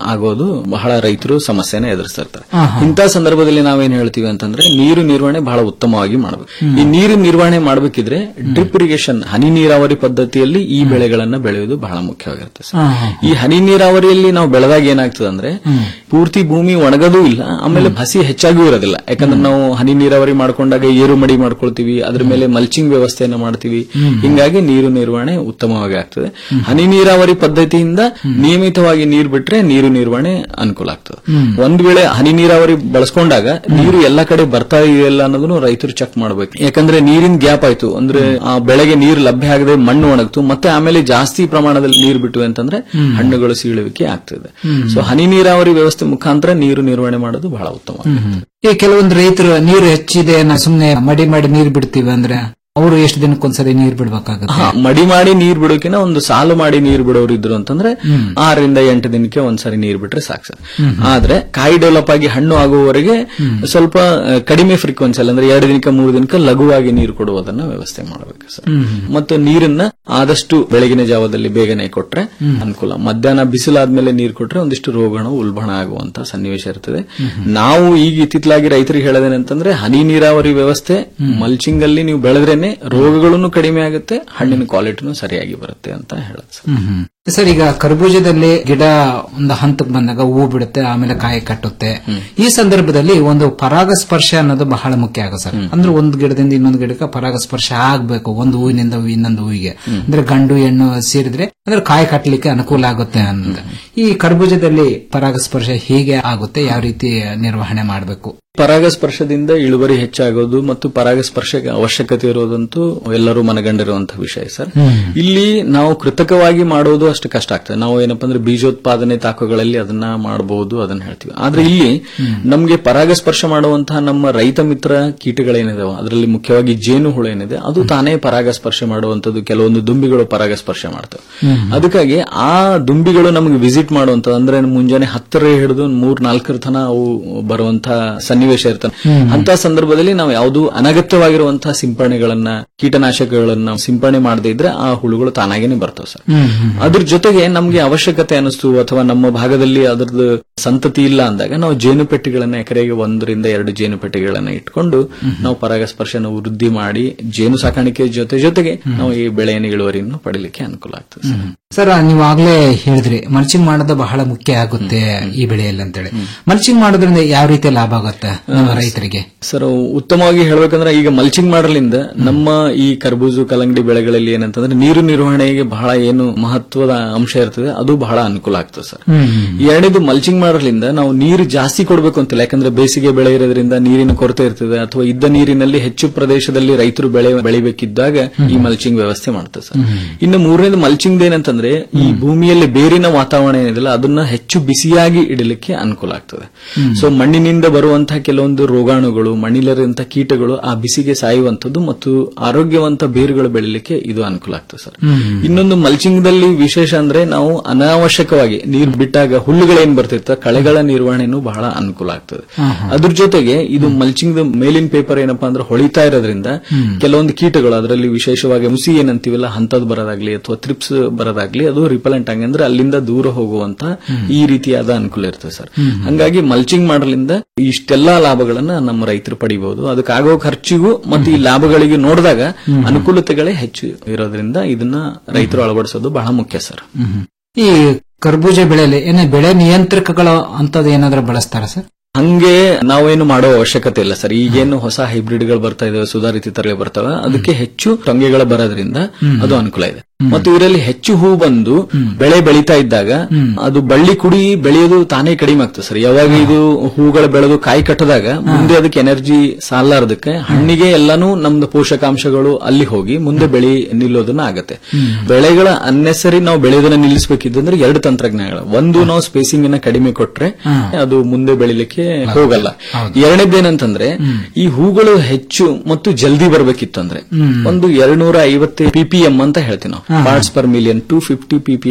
ಬಹಳ ರೈತರು ಸಮಸ್ಯೆನ ಎದುರಿಸ್ತಿರ್ತಾರೆ ಇಂಥ ಸಂದರ್ಭದಲ್ಲಿ ನಾವೇನ್ ಹೇಳ್ತೀವಿ ಅಂತಂದ್ರೆ ನೀರು ನಿರ್ವಹಣೆ ಬಹಳ ಉತ್ತಮವಾಗಿ ಮಾಡಬೇಕು ಈ ನೀರು ನಿರ್ವಹಣೆ ಮಾಡಬೇಕಿದ್ರೆ ಡ್ರಿಪ್ ಇರಿಗೇಷನ್ ಹನಿ ನೀರಾವರಿ ಪದ್ಧತಿಯಲ್ಲಿ ಈ ಬೆಳೆಗಳನ್ನ ಬೆಳೆಯುವುದು ಬಹಳ ಮುಖ್ಯವಾಗಿರುತ್ತೆ ಸರ್ ಈ ಹನಿ ನೀರಾವರಿಯಲ್ಲಿ ನಾವು ಬೆಳೆದಾಗ ಏನಾಗ್ತದೆ ಅಂದ್ರೆ ಪೂರ್ತಿ ಭೂಮಿ ಒಣಗದೂ ಇಲ್ಲ ಆಮೇಲೆ ಹಸಿ ಹೆಚ್ಚಾಗೂ ಇರೋದಿಲ್ಲ ಯಾಕಂದ್ರೆ ನಾವು ಹನಿ ನೀರಾವರಿ ಮಾಡ್ಕೊಂಡಾಗ ಏರು ಮಡಿ ಮಾಡ್ಕೊಳ್ತೀವಿ ಅದ್ರ ಮೇಲೆ ಮಲ್ಚಿಂಗ್ ವ್ಯವಸ್ಥೆಯನ್ನ ಮಾಡ್ತೀವಿ ಹಿಂಗಾಗಿ ನೀರು ನಿರ್ವಹಣೆ ಉತ್ತಮವಾಗಿ ಆಗ್ತದೆ ಹನಿ ನೀರಾವರಿ ಪದ್ಧತಿಯಿಂದ ನಿಯಮಿತವಾಗಿ ನೀರು ಬಿಟ್ರೆ ನೀರು ನಿರ್ವಹಣೆ ಅನುಕೂಲ ಆಗ್ತದೆ ಒಂದ್ ವೇಳೆ ಹನಿ ನೀರಾವರಿ ಬಳಸ್ಕೊಂಡಾಗ ನೀರು ಎಲ್ಲಾ ಕಡೆ ಬರ್ತಾ ಇದೆಯಲ್ಲ ಅನ್ನೋದನ್ನು ರೈತರು ಚೆಕ್ ಮಾಡಬೇಕು ಯಾಕಂದ್ರೆ ನೀರಿನ ಗ್ಯಾಪ್ ಆಯ್ತು ಅಂದ್ರೆ ಆ ಬೆಳೆಗೆ ನೀರು ಲಭ್ಯ ಆಗದೆ ಮಣ್ಣು ಒಣಗ್ತು ಮತ್ತೆ ಆಮೇಲೆ ಜಾಸ್ತಿ ಪ್ರಮಾಣದಲ್ಲಿ ನೀರು ಬಿಟ್ಟು ಅಂತಂದ್ರೆ ಹಣ್ಣುಗಳು ಸೀಳುವಿಕೆ ಆಗ್ತದೆ ಸೊ ಹನಿ ನೀರಾವರಿ ವ್ಯವಸ್ಥೆ ಮುಖಾಂತರ ನೀರು ನಿರ್ವಹಣೆ ಮಾಡೋದು ಬಹಳ ಉತ್ತಮ ಈ ಕೆಲವೊಂದು ರೈತರು ನೀರು ಹೆಚ್ಚಿದೆ ನಾವು ಸುಮ್ನೆ ಮಡಿ ಮಾಡಿ ನೀರು ಬಿಡ್ತೀವಿ ಅಂದ್ರೆ ಅವರು ಎಷ್ಟು ದಿನಕ್ಕೊಂದ್ಸರಿ ನೀರು ಬಿಡ್ಬೇಕಾಗುತ್ತೆ ಹಾ, ಮಡಿ ಮಾಡಿ ನೀರ್ ಬಿಡೋಕಿನ ಒಂದು ಸಾಲು ಮಾಡಿ ನೀರ್ ಬಿಡೋರು ಇದ್ರು ಅಂತಂದ್ರೆ ಆರರಿಂದ ಎಂಟು ದಿನಕ್ಕೆ ಒಂದ್ಸರಿ ನೀರ್ ಬಿಟ್ರೆ ಸಾಕು ಸರ್ ಆದ್ರೆ ಕಾಯಿ ಡೆವಲಪ್ ಆಗಿ ಹಣ್ಣು ಆಗುವವರೆಗೆ ಸ್ವಲ್ಪ ಆ, ಕಡಿಮೆ ಫ್ರೀಕ್ವೆನ್ಸಿ ಅಂದ್ರೆ ಎರಡು ದಿನಕ್ಕೆ ಮೂರು ದಿನಕ್ಕೆ ಲಘುವಾಗಿ ನೀರು ಕೊಡುವುದನ್ನ ವ್ಯವಸ್ಥೆ ಮಾಡಬೇಕು ಸರ್ ಮತ್ತು ನೀರನ್ನ ಆದಷ್ಟು ಬೆಳಗಿನ ಜಾವದಲ್ಲಿ ಬೇಗನೆ ಕೊಟ್ರೆ ಅನುಕೂಲ ಮಧ್ಯಾಹ್ನ ಬಿಸಿಲಾದ್ಮೇಲೆ ನೀರು ಕೊಟ್ರೆ ಒಂದಿಷ್ಟು ರೋಗಾಣು ಉಲ್ಬಣ ಆಗುವಂತ ಸನ್ನಿವೇಶ ಇರ್ತದೆ ನಾವು ಈಗ ಇತ್ತಿತ್ತಲಾಗಿ ರೈತರಿಗೆ ಹೇಳೋದೇನಂತಂದ್ರೆ ಹನಿ ನೀರಾವರಿ ವ್ಯವಸ್ಥೆ ಮಲ್ಚಿಂಗ್ ಅಲ್ಲಿ ನೀವು ಬೆಳೆದ್ರೇನೆ ರೋಗಗಳನ್ನು ಕಡಿಮೆ ಆಗುತ್ತೆ ಹಣ್ಣಿನ ಕ್ವಾಲಿಟಿನೂ ಸರಿಯಾಗಿ ಬರುತ್ತೆ ಅಂತ ಹೇಳೋದು ಸರ್ ಹ್ಮ್. ಸರ್ ಈಗ ಕರ್ಬೂಜದಲ್ಲಿ ಗಿಡ ಒಂದು ಹಂತಕ್ಕೆ ಬಂದಾಗ ಹೂ ಬಿಡುತ್ತೆ ಆಮೇಲೆ ಕಾಯಿ ಕಟ್ಟುತ್ತೆ ಈ ಸಂದರ್ಭದಲ್ಲಿ ಒಂದು ಪರಾಗಸ್ಪರ್ಶ ಅನ್ನೋದು ಬಹಳ ಮುಖ್ಯ ಆಗುತ್ತೆ ಸರ್ ಅಂದ್ರೆ ಒಂದು ಗಿಡದಿಂದ ಇನ್ನೊಂದು ಗಿಡಕ್ಕೆ ಪರಾಗಸ್ಪರ್ಶ ಆಗ್ಬೇಕು ಒಂದು ಹೂವಿನಿಂದ ಹೂ- ಇನ್ನೊಂದು ಹೂವಿಗೆ ಅಂದ್ರೆ ಗಂಡು ಹೆಣ್ಣು ಸೇರಿದ್ರೆ ಅಂದ್ರೆ ಕಾಯಿ ಕಟ್ಟಲಿಕ್ಕೆ ಅನುಕೂಲ ಆಗುತ್ತೆ ಅಂತ ಈ ಕರ್ಬೂಜದಲ್ಲಿ ಪರಾಗಸ್ಪರ್ಶ ಹೇಗೆ ಆಗುತ್ತೆ ಯಾವ ರೀತಿ ನಿರ್ವಹಣೆ ಮಾಡಬೇಕು ಪರಾಗಸ್ಪರ್ಶದಿಂದ ಇಳುವರಿ ಹೆಚ್ಚಾಗೋದು ಮತ್ತು ಪರಾಗಸ್ಪರ್ಶಕ್ಕೆ ಅವಶ್ಯಕತೆ ಇರೋದಂತೂ ಎಲ್ಲರೂ ಮನಗಂಡಿರುವಂತಹ ವಿಷಯ ಸರ್ ಇಲ್ಲಿ ನಾವು ಕೃತಕವಾಗಿ ಮಾಡೋದು ಅಷ್ಟು ಕಷ್ಟ ಆಗ್ತದೆ ನಾವು ಏನಪ್ಪಾ ಅಂದ್ರೆ ಬೀಜೋತ್ಪಾದನೆ ತಾಕುಗಳಲ್ಲಿ ಅದನ್ನ ಮಾಡಬಹುದು ಅದನ್ನ ಹೇಳ್ತೀವಿ ಆದ್ರೆ ಇಲ್ಲಿ ನಮ್ಗೆ ಪರಾಗಸ್ಪರ್ಶ ಮಾಡುವಂತಹ ನಮ್ಮ ರೈತ ಮಿತ್ರ ಕೀಟಗಳೇನಿದಾವೆ ಅದರಲ್ಲಿ ಮುಖ್ಯವಾಗಿ ಜೇನು ಹುಳು ಏನಿದೆ ಅದು ತಾನೇ ಪರಾಗಸ್ಪರ್ಶ ಮಾಡುವಂತದ್ದು ಕೆಲವೊಂದು ದುಂಬಿಗಳು ಪರಾಗಸ್ಪರ್ಶ ಮಾಡ್ತವೆ ಅದಕ್ಕಾಗಿ ಆ ದುಂಬಿಗಳು ನಮಗೆ ವಿಸಿಟ್ ಮಾಡುವಂತ ಅಂದ್ರೆ ಮುಂಜಾನೆ ಹತ್ತರ ಹಿಡಿದು ಮೂರ್ ನಾಲ್ಕರ ತನ ಅವು ಬರುವಂತ ಸನ್ನಿವೇಶ ಇರ್ತವೆ ಅಂತ ಸಂದರ್ಭದಲ್ಲಿ ನಾವು ಯಾವುದು ಅನಗತ್ಯವಾಗಿರುವಂತಹ ಸಿಂಪರಣೆಗಳನ್ನ ಕೀಟನಾಶಕಗಳನ್ನ ಸಿಂಪರಣೆ ಮಾಡದೇ ಇದ್ರೆ ಆ ಹುಳುಗಳು ತಾನಾಗೇನೆ ಬರ್ತವೆ ಸರ್ ಅದ್ರ ಜೊತೆಗೆ ನಮ್ಗೆ ಅವಶ್ಯಕತೆ ಅನಿಸ್ತು ಅಥವಾ ನಮ್ಮ ಭಾಗದಲ್ಲಿ ಅದರದ್ದು ಸಂತತಿ ಇಲ್ಲ ಅಂದಾಗ ನಾವು ಜೇನು ಪೆಟ್ಟಿಗಳನ್ನ ಎಕರೆಗೆ ಒಂದರಿಂದ ಎರಡು ಜೇನು ಪೆಟ್ಟಿಗೆಗಳನ್ನ ಇಟ್ಕೊಂಡು ನಾವು ಪರಾಗಸ್ಪರ್ಶನ ವೃದ್ಧಿ ಮಾಡಿ ಜೇನು ಸಾಕಾಣಿಕೆ ಜೊತೆ ಜೊತೆಗೆ ನಾವು ಈ ಬೆಳೆಯನ್ನು ಇಳುವರಿಯನ್ನು ಪಡಿಲಿಕ್ಕೆ ಅನುಕೂಲ ಆಗ್ತದೆ ಸರ್ ಸರ್ ನೀವು ಆಗ್ಲೇ ಹೇಳಿದ್ರಿ ಮಲ್ಚಿಂಗ್ ಮಾಡೋದು ಬಹಳ ಮುಖ್ಯ ಆಗುತ್ತೆ ಈ ಬೆಳೆಯಲ್ಲಿ ಅಂತೇಳಿ ಮಲ್ಚಿಂಗ್ ಮಾಡೋದ್ರಿಂದ ಯಾವ ರೀತಿ ಲಾಭ ಆಗುತ್ತೆ ನಮ್ಮ ರೈತರಿಗೆ ಸರ್ ಉತ್ತಮವಾಗಿ ಹೇಳ್ಬೇಕಂದ್ರೆ ಈಗ ಮಲ್ಚಿಂಗ್ ಮಾಡಲಿಂದ ನಮ್ಮ ಈ ಕರ್ಬೂಜು ಕಲ್ಲಂಗಡಿ ಬೆಳೆಗಳಲ್ಲಿ ಏನಂತಂದ್ರೆ ನೀರು ನಿರ್ವಹಣೆಗೆ ಬಹಳ ಏನು ಮಹತ್ವದ ಅಂಶ ಇರ್ತದೆ ಅದು ಬಹಳ ಅನುಕೂಲ ಆಗ್ತದೆ ಸರ್ ಎರಡನೇದು ಮಲ್ಚಿಂಗ್ ಮಾಡೋದ್ರಿಂದ ನಾವು ನೀರು ಜಾಸ್ತಿ ಕೊಡಬೇಕು ಅಂತಿಲ್ಲ ಯಾಕಂದ್ರೆ ಬೇಸಿಗೆ ಬೆಳೆ ಇರೋದ್ರಿಂದ ನೀರಿನ ಕೊರತೆ ಇರ್ತದೆ ಅಥವಾ ಇದ್ದ ನೀರಿನಲ್ಲಿ ಹೆಚ್ಚು ಪ್ರದೇಶದಲ್ಲಿ ರೈತರು ಬೆಳೆ ಬೆಳಿಬೇಕಿದ್ದಾಗ ಈ ಮಲ್ಚಿಂಗ್ ವ್ಯವಸ್ಥೆ ಮಾಡ್ತದೆ ಸರ್ ಇನ್ನು ಮೂರನೇದು ಮಲ್ಚಿಂಗ್ ಏನಂತಂದ್ರೆ ಈ ಭೂಮಿಯಲ್ಲಿ ಬೇರಿನ ವಾತಾವರಣ ಏನಿದೆಲ್ಲ ಅದನ್ನ ಹೆಚ್ಚು ಬಿಸಿಯಾಗಿ ಇಡಲಿಕ್ಕೆ ಅನುಕೂಲ ಆಗ್ತದೆ ಸೊ ಮಣ್ಣಿನಿಂದ ಬರುವಂತಹ ಕೆಲವೊಂದು ರೋಗಾಣುಗಳು ಮಣ್ಣಿಲಿರುವಂತಹ ಕೀಟಗಳು ಆ ಬಿಸಿಗೆ ಸಾಯುವಂತದ್ದು ಮತ್ತು ಆರೋಗ್ಯವಂತ ಬೇರುಗಳು ಬೆಳಿಲಿಕ್ಕೆ ಇದು ಅನುಕೂಲ ಆಗ್ತದೆ ಸರ್ ಇನ್ನೊಂದು ಮಲ್ಚಿಂಗ್ ದಲ್ಲಿ ವಿಶೇಷ ಅಂದ್ರೆ ನಾವು ಅನಾವಶ್ಯಕವಾಗಿ ನೀರು ಬಿಟ್ಟಾಗ ಹುಲ್ಲುಗಳೇನ್ ಬರ್ತಿರ್ತ ಕಳೆಗಳ ನಿರ್ವಹಣೆನೂ ಬಹಳ ಅನುಕೂಲ ಆಗ್ತದೆ ಅದ್ರ ಜೊತೆಗೆ ಇದು ಮಲ್ಚಿಂಗ್ ಮೇಲಿನ ಪೇಪರ್ ಏನಪ್ಪಾ ಅಂದ್ರೆ ಹೊಳಿತಾ ಇರೋದ್ರಿಂದ ಕೆಲವೊಂದು ಕೀಟಗಳು ಅದರಲ್ಲಿ ವಿಶೇಷವಾಗಿ ಮುಸಿ ಏನಂತೀವಲ್ಲ ಹಂತದ್ ಬರೋದಾಗ್ಲಿ ಅಥವಾ ತ್ರಿಪ್ಸ್ ಬರೋದಾಗ್ಲಿ ಅದು ರಿಪಲೆಂಟ್ ಆಗಿ ಅಂದ್ರೆ ಅಲ್ಲಿಂದ ದೂರ ಹೋಗುವಂತ ಈ ರೀತಿಯಾದ ಅನುಕೂಲ ಇರ್ತದೆ ಸರ್ ಹಂಗಾಗಿ ಮಲ್ಚಿಂಗ್ ಮಾಡಲಿಂದ ಇಷ್ಟೆಲ್ಲಾ ಲಾಭಗಳನ್ನ ನಮ್ಮ ರೈತರು ಪಡಿಬಹುದು ಅದಕ್ಕಾಗೋ ಖರ್ಚಿಗೂ ಮತ್ತು ಈ ಲಾಭಗಳಿಗೆ ನೋಡಿದಾಗ ಅನುಕೂಲತೆಗಳೇ ಹೆಚ್ಚು ಇರೋದ್ರಿಂದ ಇದನ್ನ ರೈತರು ಅಳವಡಿಸೋದು ಬಹಳ ಮುಖ್ಯ ಸರ್ ಈ ಕರ್ಬೂಜ ಬೆಳೆಯಲ್ಲಿ ಏನೇ ಬೆಳೆ ನಿಯಂತ್ರಕಗಳು ಅಂತದ್ ಏನಾದ್ರೂ ಬಳಸ್ತಾರ ಸರ್ ಹಂಗೆ ನಾವೇನು ಮಾಡೋ ಅವಶ್ಯಕತೆ ಇಲ್ಲ ಸರ್ ಈಗೇನು ಹೊಸ ಹೈಬ್ರಿಡ್ ಗಳು ಬರ್ತಾ ಇದಾವೆ ಸುಧಾರಿತ ತರಲೆ ಬರ್ತವೆ ಅದಕ್ಕೆ ಹೆಚ್ಚು ಟೊಂಗೆಗಳ ಬರೋದ್ರಿಂದ ಅದು ಅನುಕೂಲ ಇದೆ ಮತ್ತು ಇದರಲ್ಲಿ ಹೆಚ್ಚು ಹೂ ಬಂದು ಬೆಳೆ ಬೆಳೀತಾ ಇದ್ದಾಗ ಅದು ಬಳ್ಳಿ ಕುಡಿ ಬೆಳೆಯೋದು ತಾನೇ ಕಡಿಮೆ ಆಗ್ತದೆ ಸರ್ ಯಾವಾಗ ಇದು ಹೂಗಳು ಬೆಳೆದು ಕಾಯಿ ಕಟ್ಟದಾಗ ಮುಂದೆ ಅದಕ್ಕೆ ಎನರ್ಜಿ ಸಾಲಾರದಕ್ಕೆ ಹಣ್ಣಿಗೆ ಎಲ್ಲಾನು ನಮ್ದು ಪೋಷಕಾಂಶಗಳು ಅಲ್ಲಿ ಹೋಗಿ ಮುಂದೆ ಬೆಳಿ ನಿಲ್ಲೋದನ್ನ ಆಗತ್ತೆ ಬೆಳೆಗಳ ಅನ್ನೆಸರಿ ನಾವು ಬೆಳೆಯೋದನ್ನ ನಿಲ್ಲಿಸಬೇಕಿದ್ರೆ ಎರಡು ತಂತ್ರಜ್ಞಾನಗಳು ಒಂದು ನಾವು ಸ್ಪೇಸಿಂಗ್ ಅನ್ನ ಕಡಿಮೆ ಕೊಟ್ರೆ ಅದು ಮುಂದೆ ಬೆಳಿಲಿಕ್ಕೆ ಹೋಗಲ್ಲ ಎರಡನೇದೇನಂತಂದ್ರೆ ಈ ಹೂಗಳು ಹೆಚ್ಚು ಮತ್ತು ಜಲ್ದಿ ಬರ್ಬೇಕಿತ್ತು ಅಂದ್ರೆ ಒಂದು ಎರಡ್ನೂರ ಐವತ್ತು ಪಿಪಿಎಂ ಅಂತ ಹೇಳ್ತೀವಿ ನಾವು parts per million two fifty PPM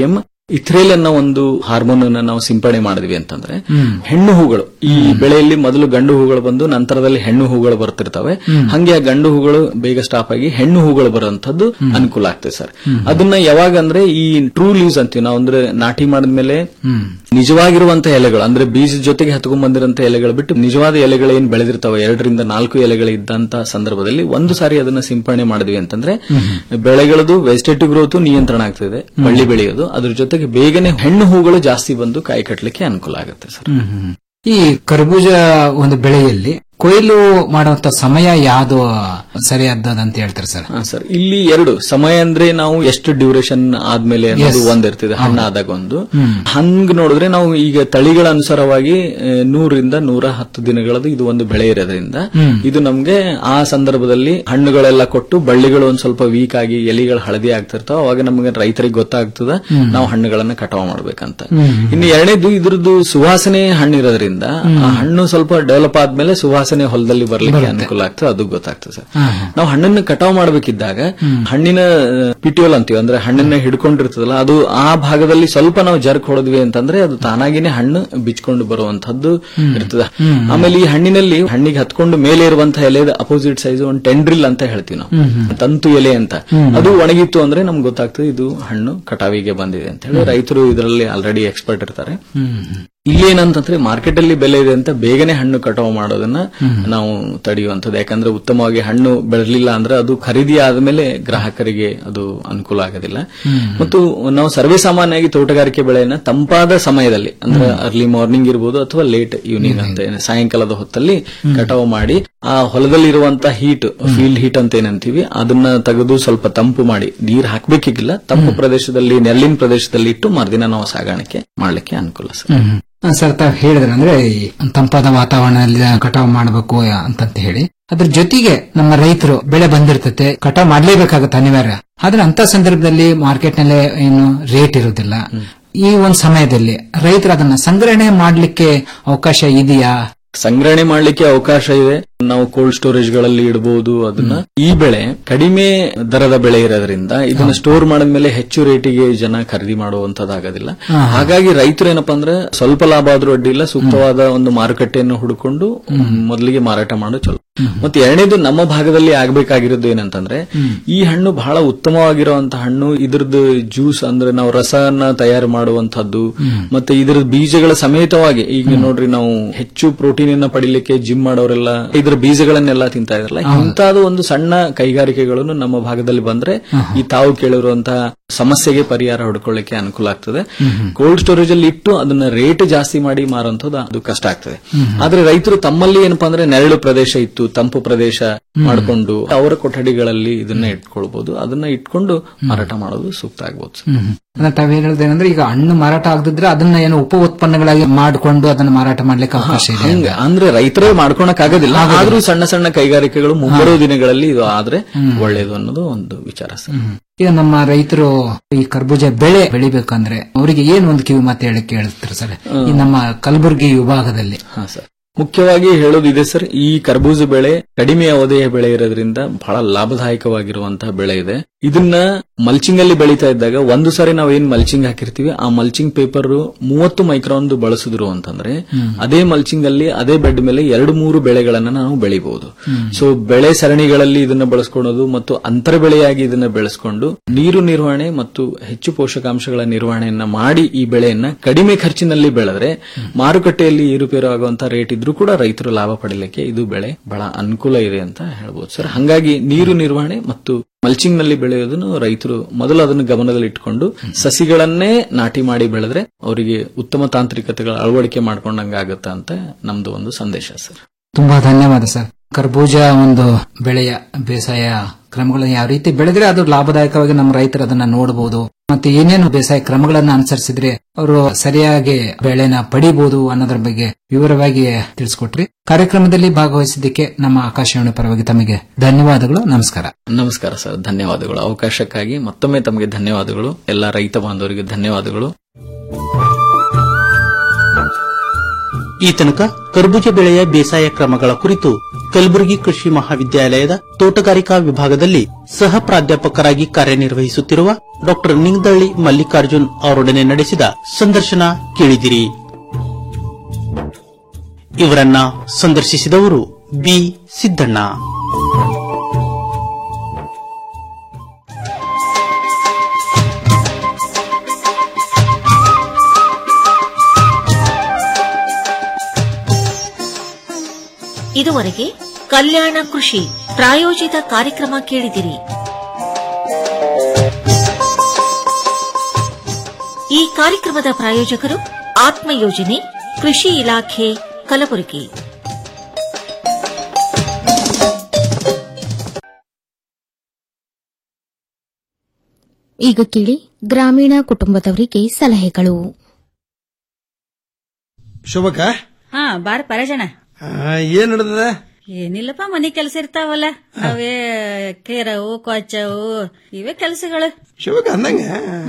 Ethrel ಅನ್ನೋ ಒಂದು ಹಾರ್ಮೋನ್ ಅನ್ನ ನಾವು ಸಿಂಪಡಣೆ ಮಾಡಿದ್ವಿ ಅಂತಂದ್ರೆ ಹೆಣ್ಣು ಹೂಗಳು ಈ ಬೆಳೆಯಲ್ಲಿ ಮೊದಲು ಗಂಡು ಹೂಗಳು ಬಂದು ನಂತರದಲ್ಲಿ ಹೆಣ್ಣು ಹೂಗಳು ಬರ್ತಿರ್ತವೆ ಹಂಗೆ ಆ ಗಂಡು ಹೂಗಳು ಬೇಗ ಸ್ಟಾಪ್ ಆಗಿ ಹೆಣ್ಣು ಹೂಗಳು ಬರುವಂತದ್ದು ಅನುಕೂಲ ಆಗ್ತದೆ ಸರ್ ಅದನ್ನ ಯಾವಾಗ ಅಂದ್ರೆ ಈ ಟ್ರೂ ಲೀವ್ಸ್ ಅಂತೀವಿ ನಾವು ಅಂದ್ರೆ ನಾಟಿ ಮಾಡಿದ್ಮೇಲೆ ನಿಜವಾಗಿರುವಂತ ಎಲೆಗಳು ಅಂದ್ರೆ ಬೀಜದ ಜೊತೆಗೆ ಹತ್ಕೊಂಡ್ ಬಂದಿರಂತ ಎಲೆಗಳು ಬಿಟ್ಟು ನಿಜವಾದ ಎಲೆಗಳು ಏನ್ ಬೆಳೆದಿರ್ತಾವೆ ಎರಡರಿಂದ ನಾಲ್ಕು ಎಲೆಗಳು ಇದ್ದಂತ ಸಂದರ್ಭದಲ್ಲಿ ಒಂದು ಸಾರಿ ಅದನ್ನ ಸಿಂಪಡಣೆ ಮಾಡಿದ್ವಿ ಅಂತಂದ್ರೆ ಬೆಳೆಗಳದು ವೆಜಿಟೇಟಿವ್ ಗ್ರೋತ್ ನಿಯಂತ್ರಣ ಆಗ್ತದೆ ಬಳ್ಳಿ ಬೆಳೆಯೋದು ಅದ್ರ ಜೊತೆಗೆ ಬೇಗನೆ ಹೆಣ್ಣು ಹೂಗಳು ಜಾಸ್ತಿ ಬಂದು ಕಾಯಿ ಕಟ್ಟಲಿಕ್ಕೆ ಅನುಕೂಲ ಆಗುತ್ತೆ ಸರ್ ಈ ಕರ್ಬೂಜ ಒಂದು ಬೆಳೆಯಲ್ಲಿ ಕೊಯ್ಲು ಮಾಡುವಂತ ಸಮಯ ಯಾವುದು ಸರಿಯಾದಂತ ಹೇಳ್ತಾರೆ ಸರ್ ಹಾ ಸರ್ ಇಲ್ಲಿ ಎರಡು ಸಮಯ ಅಂದ್ರೆ ನಾವು ಎಷ್ಟು ಡ್ಯೂರೇಷನ್ ಆದ್ಮೇಲೆ ಅನ್ನೋದು ಒಂದಿರ್ತದೆ ಹಣ್ಣಾದಾಗ ಒಂದು ಹಂಗ್ ನೋಡಿದ್ರೆ ನಾವು ಈಗ ತಳಿಗಳ ಅನುಸಾರವಾಗಿ ಆ, ನೂರರಿಂದ ನೂರ ಹತ್ತು ದಿನಗಳದ್ದು ಇದು ಒಂದು ಬೆಳೆ ಇರೋದ್ರಿಂದ ಇದು ನಮ್ಗೆ ಆ ಸಂದರ್ಭದಲ್ಲಿ ಹಣ್ಣುಗಳೆಲ್ಲ ಕೊಟ್ಟು ಬಳ್ಳಿಗಳು ಒಂದ್ ಸ್ವಲ್ಪ ವೀಕ್ ಆಗಿ ಎಲಿಗಳು ಹಳದಿ ಆಗ್ತಿರ್ತಾವ ಅವಾಗ ನಮಗೆ ರೈತರಿಗೆ ಗೊತ್ತಾಗ್ತದ ನಾವು ಹಣ್ಣುಗಳನ್ನ ಕಟಾವು ಮಾಡ್ಬೇಕಂತ ಇನ್ನು ಎರಡನೇದು ಇದ್ರದ್ದು ಸುವಾಸನೆ ಹಣ್ಣಿರೋದ್ರಿಂದ ಆ ಹಣ್ಣು ಸ್ವಲ್ಪ ಡೆವಲಪ್ ಆದ್ಮೇಲೆ ಸುವಾಸನೆ ಹೊಲದಲ್ಲಿ ಬರ್ಲಿಕ್ಕೆ ಅನುಕೂಲ ಆಗ್ತದೆ ಅದು ಗೊತ್ತಾಗ್ತದೆ ಸರ್ ನಾವು ಹಣ್ಣನ್ನು ಕಟಾವು ಮಾಡ್ಬೇಕಿದ್ದಾಗ ಹಣ್ಣಿನ ಪಿಟಿಯೋಲ್ ಅಂತೀವಿ ಅಂದ್ರೆ ಹಣ್ಣನ್ನ ಹಿಡ್ಕೊಂಡಿರ್ತದಲ್ಲ ಅದು ಆ ಭಾಗದಲ್ಲಿ ಸ್ವಲ್ಪ ನಾವು ಜರ್ಕ್ ಹೊಡೆದ್ವಿ ಅಂತಂದ್ರೆ ಅದು ತಾನಾಗಿನೇ ಹಣ್ಣು ಬಿಚ್ಕೊಂಡು ಬರುವಂತದ್ದು ಇರ್ತದೆ ಆಮೇಲೆ ಈ ಹಣ್ಣಿನಲ್ಲಿ ಹಣ್ಣಿಗೆ ಹತ್ಕೊಂಡು ಮೇಲೆ ಇರುವಂತಹ ಎಲೆದ ಅಪೋಸಿಟ್ ಸೈಜ್ ಒಂದು ಟೆಂಡ್ರಿಲ್ ಅಂತ ಹೇಳ್ತೀವಿ ನಾವು ತಂತು ಎಲೆ ಅಂತ ಅದು ಒಣಗಿತ್ತು ಅಂದ್ರೆ ನಮ್ಗೆ ಗೊತ್ತಾಗ್ತದೆ ಇದು ಹಣ್ಣು ಕಟಾವಿಗೆ ಬಂದಿದೆ ಅಂತ ಹೇಳಿ ರೈತರು ಇದರಲ್ಲಿ ಆಲ್ರೆಡಿ ಎಕ್ಸ್ಪರ್ಟ್ ಇರ್ತಾರೆ ಇಲ್ಲೇನಂತಂದ್ರೆ ಮಾರ್ಕೆಟ್ ಅಲ್ಲಿ ಬೆಲೆ ಇದೆ ಅಂತ ಬೇಗನೆ ಹಣ್ಣು ಕಟಾವು ಮಾಡೋದನ್ನ ನಾವು ತಡೆಯುವಂಥದ್ದು ಯಾಕಂದ್ರೆ ಉತ್ತಮವಾಗಿ ಹಣ್ಣು ಬೆಳಲಿಲ್ಲ ಅಂದ್ರೆ ಅದು ಖರೀದಿ ಆದ್ಮೇಲೆ ಗ್ರಾಹಕರಿಗೆ ಅದು ಅನುಕೂಲ ಆಗೋದಿಲ್ಲ ಮತ್ತು ನಾವು ಸರ್ವೇ ಸಾಮಾನ್ಯವಾಗಿ ತೋಟಗಾರಿಕೆ ಬೆಳೆಯನ್ನ ತಂಪಾದ ಸಮಯದಲ್ಲಿ ಅಂದ್ರೆ ಅರ್ಲಿ ಮಾರ್ನಿಂಗ್ ಇರ್ಬೋದು ಅಥವಾ ಲೇಟ್ ಈವ್ನಿಂಗ್ ಅಂತ ಏನು ಸಾಯಂಕಾಲದ ಹೊತ್ತಲ್ಲಿ ಕಟಾವು ಮಾಡಿ ಆ ಹೊಲದಲ್ಲಿರುವಂತ ಹೀಟ್ ಫೀಲ್ಡ್ ಹೀಟ್ ಅಂತ ಏನಂತೀವಿ ಅದನ್ನ ತೆಗೆದು ಸ್ವಲ್ಪ ತಂಪು ಮಾಡಿ ನೀರ್ ಹಾಕ್ಬೇಕಿಲ್ಲ ತಂಪು ಪ್ರದೇಶದಲ್ಲಿ ನೆಲ್ಲಿನ ಪ್ರದೇಶದಲ್ಲಿ ಇಟ್ಟು ಮರುದಿನ ನಾವು ಸಾಗಾಣಿಕೆ ಮಾಡ್ಲಿಕ್ಕೆ ಅನುಕೂಲ ಸರ್ ಆ, ಸರ್ ತಾವು ಹೇಳಿದ್ರೆ ಅಂದ್ರೆ ಈ ತಂಪಾದ ವಾತಾವರಣದಲ್ಲಿ ಕಟಾವು ಮಾಡಬೇಕು ಅಂತಂತ ಹೇಳಿ ಅದ್ರ ಜೊತೆಗೆ ನಮ್ಮ ರೈತರು ಬೆಳೆ ಬಂದಿರ್ತತೆ ಕಟಾವು ಮಾಡ್ಲೇಬೇಕಾಗತ್ತೆ ಅನಿವಾರ್ಯ ಆದ್ರೆ ಅಂತ ಸಂದರ್ಭದಲ್ಲಿ ಮಾರ್ಕೆಟ್ ನಲ್ಲಿ ಏನು ರೇಟ್ ಇರುವುದಿಲ್ಲ ಈ ಒಂದು ಸಮಯದಲ್ಲಿ ರೈತರು ಅದನ್ನ ಸಂಗ್ರಹಣೆ ಮಾಡ್ಲಿಕ್ಕೆ ಅವಕಾಶ ಇದೆಯಾ ಸಂಗ್ರಹಣೆ ಮಾಡ್ಲಿಕ್ಕೆ ಅವಕಾಶ ಇದೆ ನಾವು ಕೋಲ್ಡ್ ಸ್ಟೋರೇಜ್ ಗಳಲ್ಲಿ ಇಡಬಹುದು ಅದನ್ನ ಈ ಬೆಳೆ ಕಡಿಮೆ ದರದ ಬೆಳೆ ಇರೋದ್ರಿಂದ ಇದನ್ನ ಸ್ಟೋರ್ ಮಾಡಿದ್ಮೇಲೆ ಹೆಚ್ಚು ರೇಟಿಗೆ ಜನ ಖರೀದಿ ಮಾಡುವಂತದ್ದಾಗೋದಿಲ್ಲ ಹಾಗಾಗಿ ರೈತರು ಏನಪ್ಪಾ ಅಂದ್ರೆ ಸ್ವಲ್ಪ ಲಾಭ ಆದ್ರೂ ಅಡ್ಡಿಲ್ಲ ಸೂಕ್ತವಾದ ಒಂದು ಮಾರುಕಟ್ಟೆಯನ್ನು ಹುಡುಕೊಂಡು ಮೊದಲಿಗೆ ಮಾರಾಟ ಮಾಡೋದು ಚಲೋ ಮತ್ತೆ ಎರಡನೇದು ನಮ್ಮ ಭಾಗದಲ್ಲಿ ಆಗ್ಬೇಕಾಗಿರೋದು ಏನಂತಂದ್ರೆ ಈ ಹಣ್ಣು ಬಹಳ ಉತ್ತಮವಾಗಿರುವಂತಹ ಹಣ್ಣು ಇದ್ರದ್ದು ಜ್ಯೂಸ್ ಅಂದ್ರೆ ನಾವು ರಸನ ತಯಾರು ಮಾಡುವಂತಹದ್ದು ಮತ್ತೆ ಇದ್ರ ಬೀಜಗಳ ಸಮೇತವಾಗಿ ಈಗ ನೋಡ್ರಿ ನಾವು ಹೆಚ್ಚು ಪ್ರೋಟೀನ್ ಅನ್ನ ಪಡಿಲಿಕ್ಕೆ ಜಿಮ್ ಮಾಡೋರೆಲ್ಲ ಇದ್ರ ಬೀಜಗಳನ್ನೆಲ್ಲ ತಿಂತಾ ಇದ್ರಲ್ಲ ಇಂತಹದ್ದು ಒಂದು ಸಣ್ಣ ಕೈಗಾರಿಕೆಗಳನ್ನು ನಮ್ಮ ಭಾಗದಲ್ಲಿ ಬಂದ್ರೆ ಈ ತಾವು ಕೇಳಿರುವಂತಹ ಸಮಸ್ಯೆಗೆ ಪರಿಹಾರ ಹುಡ್ಕೊಳ್ಳಿಕ್ಕೆ ಅನುಕೂಲ ಆಗ್ತದೆ ಕೋಲ್ಡ್ ಸ್ಟೋರೇಜ್ ಅಲ್ಲಿ ಇಟ್ಟು ಅದನ್ನ ರೇಟ್ ಜಾಸ್ತಿ ಮಾಡಿ ಮಾರುವಂತದ್ದು ಅದು ಕಷ್ಟ ಆಗ್ತದೆ ಆದ್ರೆ ರೈತರು ತಮ್ಮಲ್ಲಿ ಏನಪ್ಪಾ ಅಂದ್ರೆ ನೆರಳು ಪ್ರದೇಶ ಇತ್ತು ತಂಪು ಪ್ರದೇಶ ಮಾಡಿಕೊಂಡು ಅವರ ಕೊಠಡಿಗಳಲ್ಲಿ ಇದನ್ನ ಇಟ್ಕೊಳ್ಬಹುದು ಅದನ್ನ ಇಟ್ಕೊಂಡು ಮಾರಾಟ ಮಾಡೋದು ಸೂಕ್ತ ಆಗ್ಬೋದು ಸರ್. ಅಂದ್ರೆ ತಾವೇನ್ ಹೇಳಿದ್ರೆ ಈಗ ಹಣ್ಣು ಮಾರಾಟ ಆಗದಿದ್ರೆ ಅದನ್ನ ಏನು ಉಪ ಉತ್ಪನ್ನಗಳಾಗಿ ಮಾಡಿಕೊಂಡು ಅದನ್ನ ಮಾರಾಟ ಮಾಡ್ಲಿಕ್ಕೆ ಅವಕಾಶ ಇದೆ ಹಂಗ ಅಂದ್ರೆ ರೈತರೇ ಮಾಡ್ಕೊಳಕ್ ಆಗೋದಿಲ್ಲ ಆದ್ರೂ ಸಣ್ಣ ಸಣ್ಣ ಕೈಗಾರಿಕೆಗಳು ಮುಂಬರುವ ದಿನಗಳಲ್ಲಿ ಇದು ಆದ್ರೆ ಒಳ್ಳೇದು ಅನ್ನೋದು ಒಂದು ವಿಚಾರ ಸರ್ ಈಗ ನಮ್ಮ ರೈತರು ಈ ಕರ್ಬೂಜ ಬೆಳೆ ಬೆಳಿಬೇಕಂದ್ರೆ ಅವರಿಗೆ ಏನ್ ಒಂದು ಕಿವಿ ಮಾತು ಹೇಳಕ್ಕೆ ಹೇಳ್ತಾರೆ ಸರ್ ಈ ನಮ್ಮ ಕಲಬುರಗಿ ವಿಭಾಗದಲ್ಲಿ ಹಾ ಸರ್ ಮುಖ್ಯವಾಗಿ ಹೇಳೋದು ಇದೆ ಸರ್ ಈ ಕರ್ಬೂಜ ಬೆಳೆ ಕಡಿಮೆ ಅವಧಿಯ ಬೆಳೆ ಇರೋದ್ರಿಂದ ಬಹಳ ಲಾಭದಾಯಕವಾಗಿರುವಂತಹ ಬೆಳೆ ಇದೆ ಇದನ್ನ ಮಲ್ಚಿಂಗ್ ಅಲ್ಲಿ ಬೆಳೀತಾ ಇದ್ದಾಗ ಒಂದು ಸಾರಿ ನಾವು ಏನ್ ಮಲ್ಚಿಂಗ್ ಹಾಕಿರ್ತೀವಿ ಆ ಮಲ್ಚಿಂಗ್ ಪೇಪರ್ ಮೂವತ್ತು ಮೈಕ್ರಾನ್ ಬಳಸಿದ್ರು ಅಂತಂದ್ರೆ ಅದೇ ಮಲ್ಚಿಂಗ್ ಅಲ್ಲಿ ಅದೇ ಬೆಡ್ ಮೇಲೆ ಎರಡು ಮೂರು ಬೆಳೆಗಳನ್ನ ನಾವು ಬೆಳಿಬಹುದು ಸೊ ಬೆಳೆ ಸರಣಿಗಳಲ್ಲಿ ಇದನ್ನ ಬಳಸ್ಕೊಳ್ಳೋದು ಮತ್ತು ಅಂತರ ಬೆಳೆಯಾಗಿ ಇದನ್ನ ಬೆಳೆಸ್ಕೊಂಡು ನೀರು ನಿರ್ವಹಣೆ ಮತ್ತು ಹೆಚ್ಚು ಪೋಷಕಾಂಶಗಳ ನಿರ್ವಹಣೆಯನ್ನ ಮಾಡಿ ಈ ಬೆಳೆಯನ್ನ ಕಡಿಮೆ ಖರ್ಚಿನಲ್ಲಿ ಬೆಳೆದ್ರೆ ಮಾರುಕಟ್ಟೆಯಲ್ಲಿ ಏರುಪೇರು ಆಗುವಂತ ರೇಟ್ ಇದ್ರೂ ಕೂಡ ರೈತರು ಲಾಭ ಪಡಿಲಿಕ್ಕೆ ಇದು ಬೆಳೆ ಬಹಳ ಅನುಕೂಲ ಇದೆ ಅಂತ ಹೇಳ್ಬೋದು ಸರ್ ಹಾಗಾಗಿ ನೀರು ನಿರ್ವಹಣೆ ಮತ್ತು ಮಲ್ಚಿಂಗ್ ನಲ್ಲಿ ಬೆಳೆಯೋದನ್ನು ರೈತರು ಮೊದಲು ಅದನ್ನು ಗಮನದಲ್ಲಿ ಇಟ್ಕೊಂಡು ಸಸಿಗಳನ್ನೇ ನಾಟಿ ಮಾಡಿ ಬೆಳೆದ್ರೆ ಅವರಿಗೆ ಉತ್ತಮ ತಾಂತ್ರಿಕತೆಗಳ ಅಳವಡಿಕೆ ಮಾಡ್ಕೊಂಡಂಗ ಆಗುತ್ತಾ ಅಂತ ನಮ್ದು ಒಂದು ಸಂದೇಶ ಸರ್ ತುಂಬಾ ಧನ್ಯವಾದ ಸರ್ ಕರ್ಬೂಜ ಒಂದು ಬೆಳೆಯ ಬೇಸಾಯ ಕ್ರಮಗಳನ್ನು ಯಾವ ರೀತಿ ಬೆಳೆದ್ರೆ ಅದು ಲಾಭದಾಯಕವಾಗಿ ನಮ್ಮ ರೈತರು ಅದನ್ನ ನೋಡಬಹುದು ಮತ್ತೆ ಏನೇನು ಬೇಸಾಯ ಕ್ರಮಗಳನ್ನ ಅನುಸರಿಸಿದ್ರೆ ಅವರು ಸರಿಯಾಗಿ ಬೆಳೆನ ಪಡಿಬಹುದು ಅನ್ನೋದ್ರ ಬಗ್ಗೆ ವಿವರವಾಗಿ ತಿಳಿಸ್ಕೊಟ್ರಿ ಕಾರ್ಯಕ್ರಮದಲ್ಲಿ ಭಾಗವಹಿಸಿದ್ದಕ್ಕೆ ನಮ್ಮ ಆಕಾಶವಾಣಿ ಪರವಾಗಿ ತಮಗೆ ಧನ್ಯವಾದಗಳು ನಮಸ್ಕಾರ ನಮಸ್ಕಾರ ಸರ್ ಧನ್ಯವಾದಗಳು ಅವಕಾಶಕ್ಕಾಗಿ ಮತ್ತೊಮ್ಮೆ ತಮಗೆ ಧನ್ಯವಾದಗಳು ಎಲ್ಲ ರೈತ ಬಾಂಧವರಿಗೆ ಧನ್ಯವಾದಗಳು ಈ ತನಕ ಕರ್ಬೂಜ ಬೆಳೆಯ ಬೇಸಾಯ ಕ್ರಮಗಳ ಕುರಿತು ಕಲಬುರಗಿ ಕೃಷಿ ಮಹಾವಿದ್ಯಾಲಯದ ತೋಟಗಾರಿಕಾ ವಿಭಾಗದಲ್ಲಿ ಸಹ ಪ್ರಾಧ್ಯಾಪಕರಾಗಿ ಕಾರ್ಯನಿರ್ವಹಿಸುತ್ತಿರುವ ಡಾ ನಿಂಗದಳ್ಳಿ ಮಲ್ಲಿಕಾರ್ಜುನ್ ಅವರೊಡನೆ ನಡೆಸಿದ ಸಂದರ್ಶನ ಕೇಳಿದಿರಿ ಇವರನ್ನ ಸಂದರ್ಶಿಸಿದವರು ಬಿ ಸಿದ್ದಣ್ಣ ಇದುವರೆಗೆ ಕಲ್ಯಾಣ ಕೃಷಿ ಪ್ರಾಯೋಜಿತ ಕಾರ್ಯಕ್ರಮ ಕೇಳಿದಿರಿ ಈ ಕಾರ್ಯಕ್ರಮದ ಪ್ರಾಯೋಜಕರು ಆತ್ಮ ಯೋಜನೆ ಕೃಷಿ ಇಲಾಖೆ ಕಲಬುರಗಿ ಈಗ ಕೇಳಿ ಗ್ರಾಮೀಣ ಕುಟುಂಬದವರಿಗೆ ಸಲಹೆಗಳು ಶೋಭಕ ಹಾ ಬಾರ ಪರಜಣ ಏನ್ ನಡೆದದ ಏನಿಲ್ಲಪ್ಪ ಮನಿ ಕೆಲಸ ಇರ್ತಾವಲ್ಲ ಅವೇ ಕೇರವು ಕೊಚ್ಚವು ಇವೇ ಕೆಲಸಗಳು ಶೋಭಕ ಅಂದಂಗ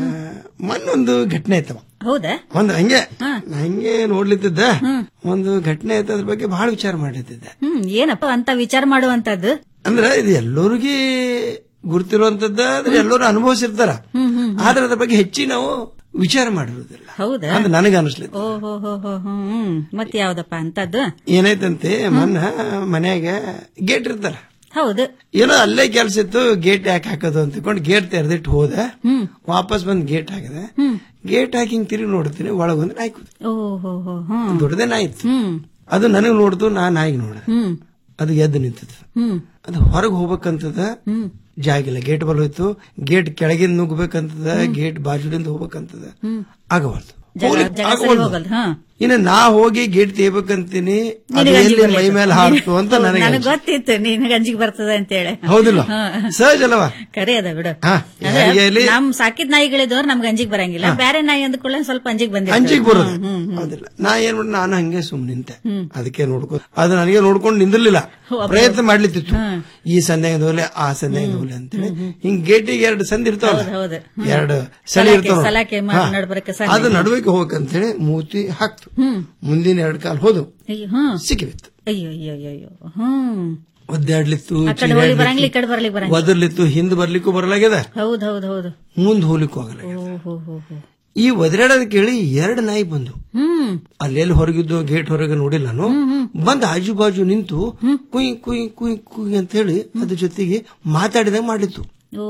ಮೊನ್ನೊಂದು ಘಟನೆ ಐತವ ಹೌದಾ ಒಂದು ಹಂಗೆ ನಾ ಹಂಗೆ ನೋಡ್ಲಿತ್ತಿದ್ದ ಒಂದು ಘಟನೆ ಐತೆ ಅದ್ರ ಬಗ್ಗೆ ಬಹಳ ವಿಚಾರ ಮಾಡ್ಲಿತ್ತಿದ್ದೆ ಹ್ಮ್ ಏನಪ್ಪ ಅಂತ ವಿಚಾರ ಮಾಡುವಂತದ್ದು ಅಂದ್ರೆ ಇದು ಎಲ್ಲರಿಗೂ ಗುರ್ತಿರುವಂತದ್ದ ಆದ್ರೆ ಎಲ್ಲರೂ ಅನುಭವಿಸಿರ್ತಾರ ಆದ್ರೆ ಅದ್ರ ಬಗ್ಗೆ ಹೆಚ್ಚಿ ನಾವು ವಿಚಾರ ಮಾಡಿರೋದಿಲ್ಲ ಹೌದಾ ಅಂತ ನನಗೆ ಅನಿಸ್ಲಿತ್ತು ಓ ಹೋ ಹೋ ಹೋ ಹ್ಮ್ ಮತ್ ಯಾವ್ದಪ್ಪ ಅಂತದ್ದು ಏನಾಯ್ತಂತೆ ಮೊನ್ನ ಮನ್ಯಾಗ ಗೇಟ್ ಇರ್ತಾರ ಹೌದು ಏನೋ ಅಲ್ಲೇ ಕೆಲ್ಸ ಇತ್ತು ಗೇಟ್ ಯಾಕೆ ಹಾಕೋದು ಅಂತ ತಿಳ್ಕೊಂಡು ಗೇಟ್ ತೆರೆದಿಟ್ಟು ಹೋದೆ ವಾಪಸ್ ಬಂದ್ ಗೇಟ್ ಹಾಕಿದೆ ಗೇಟ್ ಹಾಕಿ ಹಿಂಗ್ ತಿರುಗಿ ನೋಡ್ತೀನಿ ಒಳಗೊಂದು ನಾಯಿ ಕೂತು ಓ ಹೋ ಹೋ ಹ್ಮ್ ದೊಡ್ಡದೇ ನಾಯಿ ಇತ್ತು ಹ್ಮ್ ಅದು ನನಗ್ ನೋಡ್ತು ನಾ ನಾಯಿಗೆ ನೋಡಿದೆ ಹ್ಮ್ ಅದು ಎದ್ದು ನಿಂತದ ಹ್ಮ್ ಅದು ಹೊರಗೆ ಹೋಗ್ಬೇಕಂತದ ಜಾಗಿಲ್ಲ ಗೇಟ್ ಬಲ್ ಹೋಯ್ತು ಗೇಟ್ ಕೆಳಗಿಂದ ನುಗ್ಬೇಕಂತದ ಗೇಟ್ ಬಾಜುಲಿಂದ ಹೋಗ್ಬೇಕಂತದ ಆಗವಲ್ದು ಜಗ ಹೋಗ್ಲಿಕ್ಕೆ ಜಗ ಸರಿ ಆಗವಲ್ದು. ಹೋಗಲ್ದು ಹಾ ಇನ್ನು ನಾ ಹೋಗಿ ಗೇಟ್ ತೇಬೇಕಂತೀನಿ ಅದು ನಿನಗೆ ಎಲ್ಲಿ ಅಂಜಿಕೆ ಮೈ ಮೇಲೆ ಹಾರ್ತು ಅಂತ ನನಗೆ ನನಗೆ ಅನ್ಸ್ತು. ಗೊತ್ತಿತ್ತು ನಿನಗೆ ಅಂಜಿಗೆ ಬರ್ತದ ಅಂತೇಳಿ ಹೌದಿಲ್ಲ ಸಹಜ ಅಲ್ಲವಾ ಕರೆ ಅದ ಬಿಡು ಹಾ, ಅಂದ್ರೆ ಯಾರಿಗೆ ಇಲ್ಲಿ- ನಮ್ ಸಾಕಿದ್ ನಾಯಿಗಳಿದ್ದವ್ರು ನಮ್ಗೆ ಅಂಜಿಗೆ ಬರಂಗಿಲ್ಲ ಬೇರೆ ನಾಯಿ ಅಂದ್ಕೊಳ್ಳ ಸ್ವಲ್ಪ ಅಂಜಿಗೆ ಬಂದಿರ್ತದೆ ಅಂಜಿಗೆ ಬರೋದು ಹೌದಿಲ್ಲ ನಾ ಏನ್ ಮಾಡಿ ನಾನು ಹಂಗೆ ಸುಮ್ ನಿಂತೆ ಅದಕ್ಕೆ ನೋಡ್ಕೊ ಅದು ನನಗೆ ನೋಡ್ಕೊಂಡು ನಿಂದಿರ್ಲಿಲ್ಲ ಪ್ರಯತ್ನ ಮಾಡ್ಲಿತ್ತಿತ್ತು ಈ ಸಂಧ್ಯಾಗ ಹೋಗ್ಲೆ ಆ ಸಂಧ್ಯಾಗ ಹೋಗ್ಲೆ ಅಂತೇಳಿ ಹಿಂಗ್ ಗೇಟಿಗೆ ಎರಡು ಸಂಧಿ ಇರ್ತಾವಲ್ಲ ಹೌದು ಎರಡು ಸಳಿ ಸಲಾಕೆ- ಇರ್ತಾವ ಸಲಾಕೆ ಮಾಡಿ ನಡ್ಬರಕ್ಕೆ ಸಂಧಿ. ಅದು ನಡುವಿಗೆ ಹೋಗ್ಬೇಕಂತೇಳಿ ಮೂತಿ ಹಾಕ್ತು ಮುಂದಿನ ಎರಡು ಕಾಲ್ ಹೋದು ಅಯ್ಯೋ, ಹ್ಮ್ ಸಿಕ್ಕಿಬಿತ್ತು ಅಯ್ಯೋ ಅಯ್ಯೋ ಅಯ್ಯೋ ಅಯ್ಯೋ ಹ್ಮ್ ಒದ್ದಾಡ್ಲಿತ್ತು ಆ ಕಡೆ ಹೋಗ್ಲಿಕ್ಕೆ ಬರಂಗಿಲ್ಲ ಈ ಕಡೆ ಬರ್ಲಿಕ್ಕೆ ಬರಂಗಿಲ್ಲ ಒದರ್ಲಿತ್ತು ಹಿಂದ್ ಬರ್ಲಿಕ್ಕೂ ಬರಲಾಗ್ಯದ ಹೌದ್ ಹೌದ್ ಹೌದು ಮುಂದ್ ಹೋಗ್ಲಿಕ್ಕೂ ಆಗಲ್ಲ ಓ ಹೋ ಹೋ ಹೋ ಈ ಒದರಾಡೋದ್ ಕೇಳಿ ಎರಡು ನಾಯಿ ಬಂದು ಹ್ಮ್ ಅಲ್ಲೆಲ್ಲಿ ಹೊರಗಿದ್ದು ಗೇಟ್ ಹೊರಗೆ ನೋಡಿಲ್ಲ ನಾನು ಬಂದ್ ಆಜು ಬಾಜು ನಿಂತು ಕುಯ್ ಕುಯ್ ಕುಯ್ ಕುಯ್ ಅಂತ ಹೇಳಿ ಅದ್ರ ಜೊತೆಗೆ ಮಾತಾಡಿದಾಗ ಮಾಡಿತ್ತು ಓ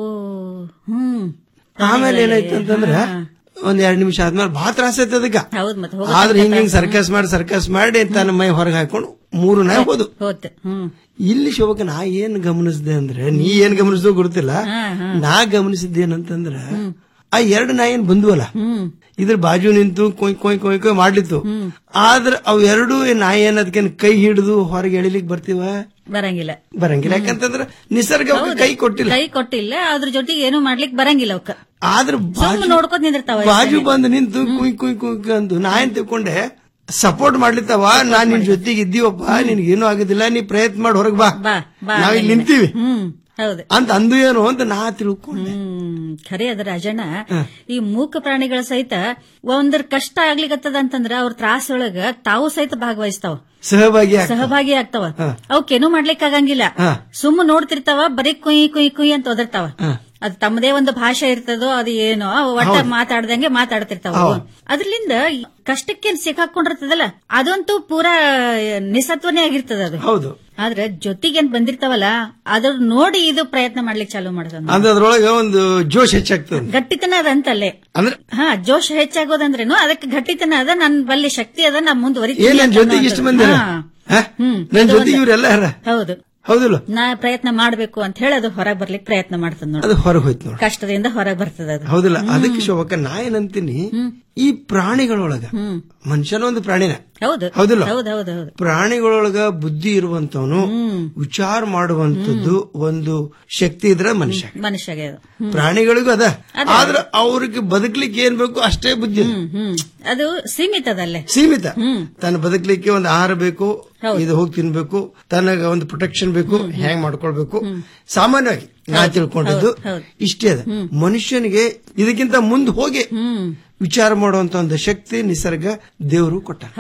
ಹ್ಮ್ ಆಮೇಲೆ ಏನಾಯ್ತು ಅಂತಂದ್ರ ಒಂದ್ ಎರಡ್ ನಿಮಿಷ ಆದ್ಮೇಲೆ ಬಹಳ ತ್ರಾಸ ಆಯ್ತು ಅದಕ್ಕ ಹೌದ್ ಮತ್ತೆ ಆದ್ರೆ ಹಿಂಗ್ ಹಿಂಗ್ ಸರ್ಕಸ್ ಮಾಡಿ ಸರ್ಕಸ್ ಮಾಡಿ ತನ್ನ ಮೈ ಹೊರಗೆ ಹಾಕೊಂಡು ಮೂರು ನಾಯಿ ಹೋದು ಹೋತ್ ಹ್ಮ್ ಇಲ್ಲಿ ಶೋಭಕ ನಾ ಏನ್ ಗಮನಿಸಿದೆ ಅಂದ್ರೆ ನೀ ಏನ್ ಗಮನಿಸಿದೋ ಗೊತ್ತಿಲ್ಲ ನಾ ಗಮನಿಸಿದ್ದೇನಂತಂದ್ರ ಆ ಎರಡು ನಾಯಿ ಏನ್ ಬಂದ್ವಲ್ಲ ಇದ್ರ ಬಾಜು ನಿಂತು ಕೊಯ್ ಕೊಯ್ ಕೊಯ್ ಕೊಯ್ ಮಾಡ್ಲಿತ್ತು ಆದ್ರ ಅವ್ ಎರಡು ನಾಯಿ ಏನ್ ಅದಕ್ಕೆ ಕೈ ಹಿಡಿದು ಹೊರಗೆ ಎಳಿಲಿಕ್ ಬರ್ತೀವ ಬರಂಗಿಲ್ಲ ಬರಂಗಿಲ್ಲ ಯಾಕಂತಂದ್ರ ನಿಸರ್ಗ ಅವ್ಕೆ ಕೈ ಕೊಟ್ಟಿಲ್ಲ ಕೈ ಕೊಟ್ಟಿಲ್ಲ ಅದ್ರ ಜೊತೆಗೆ ಏನು ಮಾಡ್ಲಿಕ್ ಬರಂಗಿಲ್ಲ ಅವಕ್ಕ ಆದ್ರ ಸುಮ್ಮನೆ ಬಾಜು ನೋಡ್ಕೊತ ನಿಂದಿರ್ತಾವ ಬಾಜು ಬಂದು ನಿಂತು ಕುಯ್ ಕುಯ್ ಕುಯ್ ಅಂದು ನಾ ಏನ್ ತಿಳ್ಕೊಂಡೆ ಸಪೋರ್ಟ್ ಮಾಡ್ಲಿತ್ತವ ನಾನ್ ನಿನ್ ಜೊತೆಗೆ ಇದ್ದೀವಪ್ಪ ನಿನ್ಗೇನು ಆಗುದಿಲ್ಲ ನೀ ಪ್ರಯತ್ನ ಮಾಡಿ ಹೊರಗ್ ಬಾ ಬಾ ಬಾ ನಾವಿಲ್ಲಿ ನಿಂತೀವಿ ಹ್ಮ್ ಹೌದು ಅಂತ ಅಂದು ಏನು ಅಂತ ನಾ ತಿಳ್ಕೊಂಡೆ ಹ್ಮ್ ಖರೆ ಅದ ರಾಜಣ್ಣ ಈ ಮೂಕ ಪ್ರಾಣಿಗಳ ಸಹಿತ ಒಂದ್ರ ಕಷ್ಟ ಆಗ್ಲಿಕತ್ತದ ಅಂತಂದ್ರ ಅವ್ರ ತ್ರಾಸೊಳಗ ತಾವು ಸಹಿತ ಭಾಗವಹಿಸ್ತಾವ ಸಹಭಾಗಿ ಆಗ್ತಾವ. ಸಹಭಾಗಿ ಆಗ್ತಾವ ಅವಕ್ಕೇನು ಮಾಡ್ಲಿಕ್ ಆಗಂಗಿಲ್ಲ ಸುಮ್ಮ ನೋಡ್ತಿರ್ತಾವ ಬರೀ ಕುಯ್ ಕುಯ್ ಕುಯ್ ಅಂತ ಒದರ್ತಾವ ಅದು ತಮ್ಮದೇ ಒಂದು ಭಾಷೆ ಇರ್ತದೋ ಅದು ಏನೋ ಅವು ಒಟ್ಟ ಮಾತಾಡ್ದಂಗೆ ಮಾತಾಡ್ತಿರ್ತಾವ ಅವು. ಅದ್ರಲಿಂದ ಈ ಕಷ್ಟಕ್ಕೇನ್ ಸಿಕ್ಕಾಕೊಂಡಿರ್ತದಲ್ಲ ಅದಂತೂ ಪೂರಾ ನಿಸತ್ವನೇ ಆಗಿರ್ತದ ಅದು ಹೌದು ಆದ್ರೆ ಜೊತೆಗೇನ್ ಬಂದಿರ್ತಾವಲ್ಲ ಅದ್ರ ನೋಡಿ ಇದು ಪ್ರಯತ್ನ ಮಾಡ್ಲಿಕ್ಕೆ ಚಾಲೂ ಮಾಡ್ದ ಅಂದ್ರೆ ಅದ್ರೊಳಗ ಒಂದು ಜೋಶ್ ಹೆಚ್ಚಾಗ್ತದೆ ಗಟ್ಟಿತನ ಅದ ಅಂತಲ್ಲೇ ಅಂದ್ರೆ ಹಾ ಜೋಶ್ ಹೆಚ್ಚಾಗೋದಂದ್ರೇನು ಅದಕ್ಕೆ ಗಟ್ಟಿತನ ಅದ ನನ್ ಬಲ್ಲಿ ಶಕ್ತಿ ಅದ ನಾ ಮುಂದುವರಿತೀನಿ ಏನ್ ನನ್ ಅಂತ ಜೊತೆಗೆ ಇಷ್ಟು ಮಂದಿ ಅನ್ನೋದು. ಹಾ. ಹ್ಮ್. ನನ್ ಇದು ಜೊತೆಗೆ ಒಂದು- ಇವರೆಲ್ಲ ಯಾರ ಹೌದು ಹೌದಿಲ್ಲ ನಾ ಪ್ರಯತ್ನ ಮಾಡ್ಬೇಕು ಅಂತ ಹೇಳಿ ಅದು ಹೊರಗೆ ಬರ್ಲಿಕ್ಕೆ ಪ್ರಯತ್ನ ಮಾಡ್ತದ ನೋಡಿ ಅದು ಹೊರಗೆ ಹೋಯ್ತು ನೋಡಿ ಕಷ್ಟದಿಂದ ಹೊರಗೆ ಬರ್ತದ ಅದು ಹೌದಿಲ್ಲ ಅದಕ್ಕೆ ಶೋಭಕ್ಕ ನಾ ಏನಂತೀನಿ ಈ ಪ್ರಾಣಿಗಳೊಳಗ ಮನುಷ್ಯನ ಒಂದು ಪ್ರಾಣಿನ ಹೌದು ಹೌದಿಲ್ಲ ಹೌದು ಹೌದು ಹೌದು ಪ್ರಾಣಿಗಳೊಳಗ ಬುದ್ಧಿ ಇರುವಂತವನು ವಿಚಾರ ಮಾಡುವಂತದ್ದು ಒಂದು ಶಕ್ತಿ ಇದ್ರೆ ಮನುಷ್ಯ ಮನುಷ್ಯಗೆ ಅದು ಪ್ರಾಣಿಗಳಿಗೂ ಅದ ಆದ್ರ ಅವ್ರಿಗೆ ಬದುಕ್ಲಿಕ್ಕೆ ಏನ್ ಬೇಕು ಅಷ್ಟೇ ಬುದ್ಧಿ ಅದ. ಹ್ಮ್ ಅದು ಸೀಮಿತ ಅದಲ್ಲೇ ಸೀಮಿತ ತನ್ನ ಬದುಕಲಿಕ್ಕೆ ಒಂದು ಆಹಾರ ಬೇಕು ಇದು ಹೋಗಿ ತಿನ್ಬೇಕು ತನಗ ಒಂದು ಪ್ರೊಟೆಕ್ಷನ್ ಬೇಕು ಹೆಂಗ್ ಮಾಡ್ಕೊಳ್ಬೇಕು ಸಾಮಾನ್ಯವಾಗಿ ನಾ ತಿಳ್ಕೊಂಡಿದ್ದು ಇಷ್ಟೇ ಅದ ಮನುಷ್ಯನಿಗೆ ಇದಕ್ಕಿಂತ ಮುಂದೆ ಹೋಗಿ ವಿಚಾರ ಮಾಡುವಂತ ಒಂದು ಶಕ್ತಿ ನಿಸರ್ಗ ದೇವರು ಕೊಟ್ಟ ಹೌದು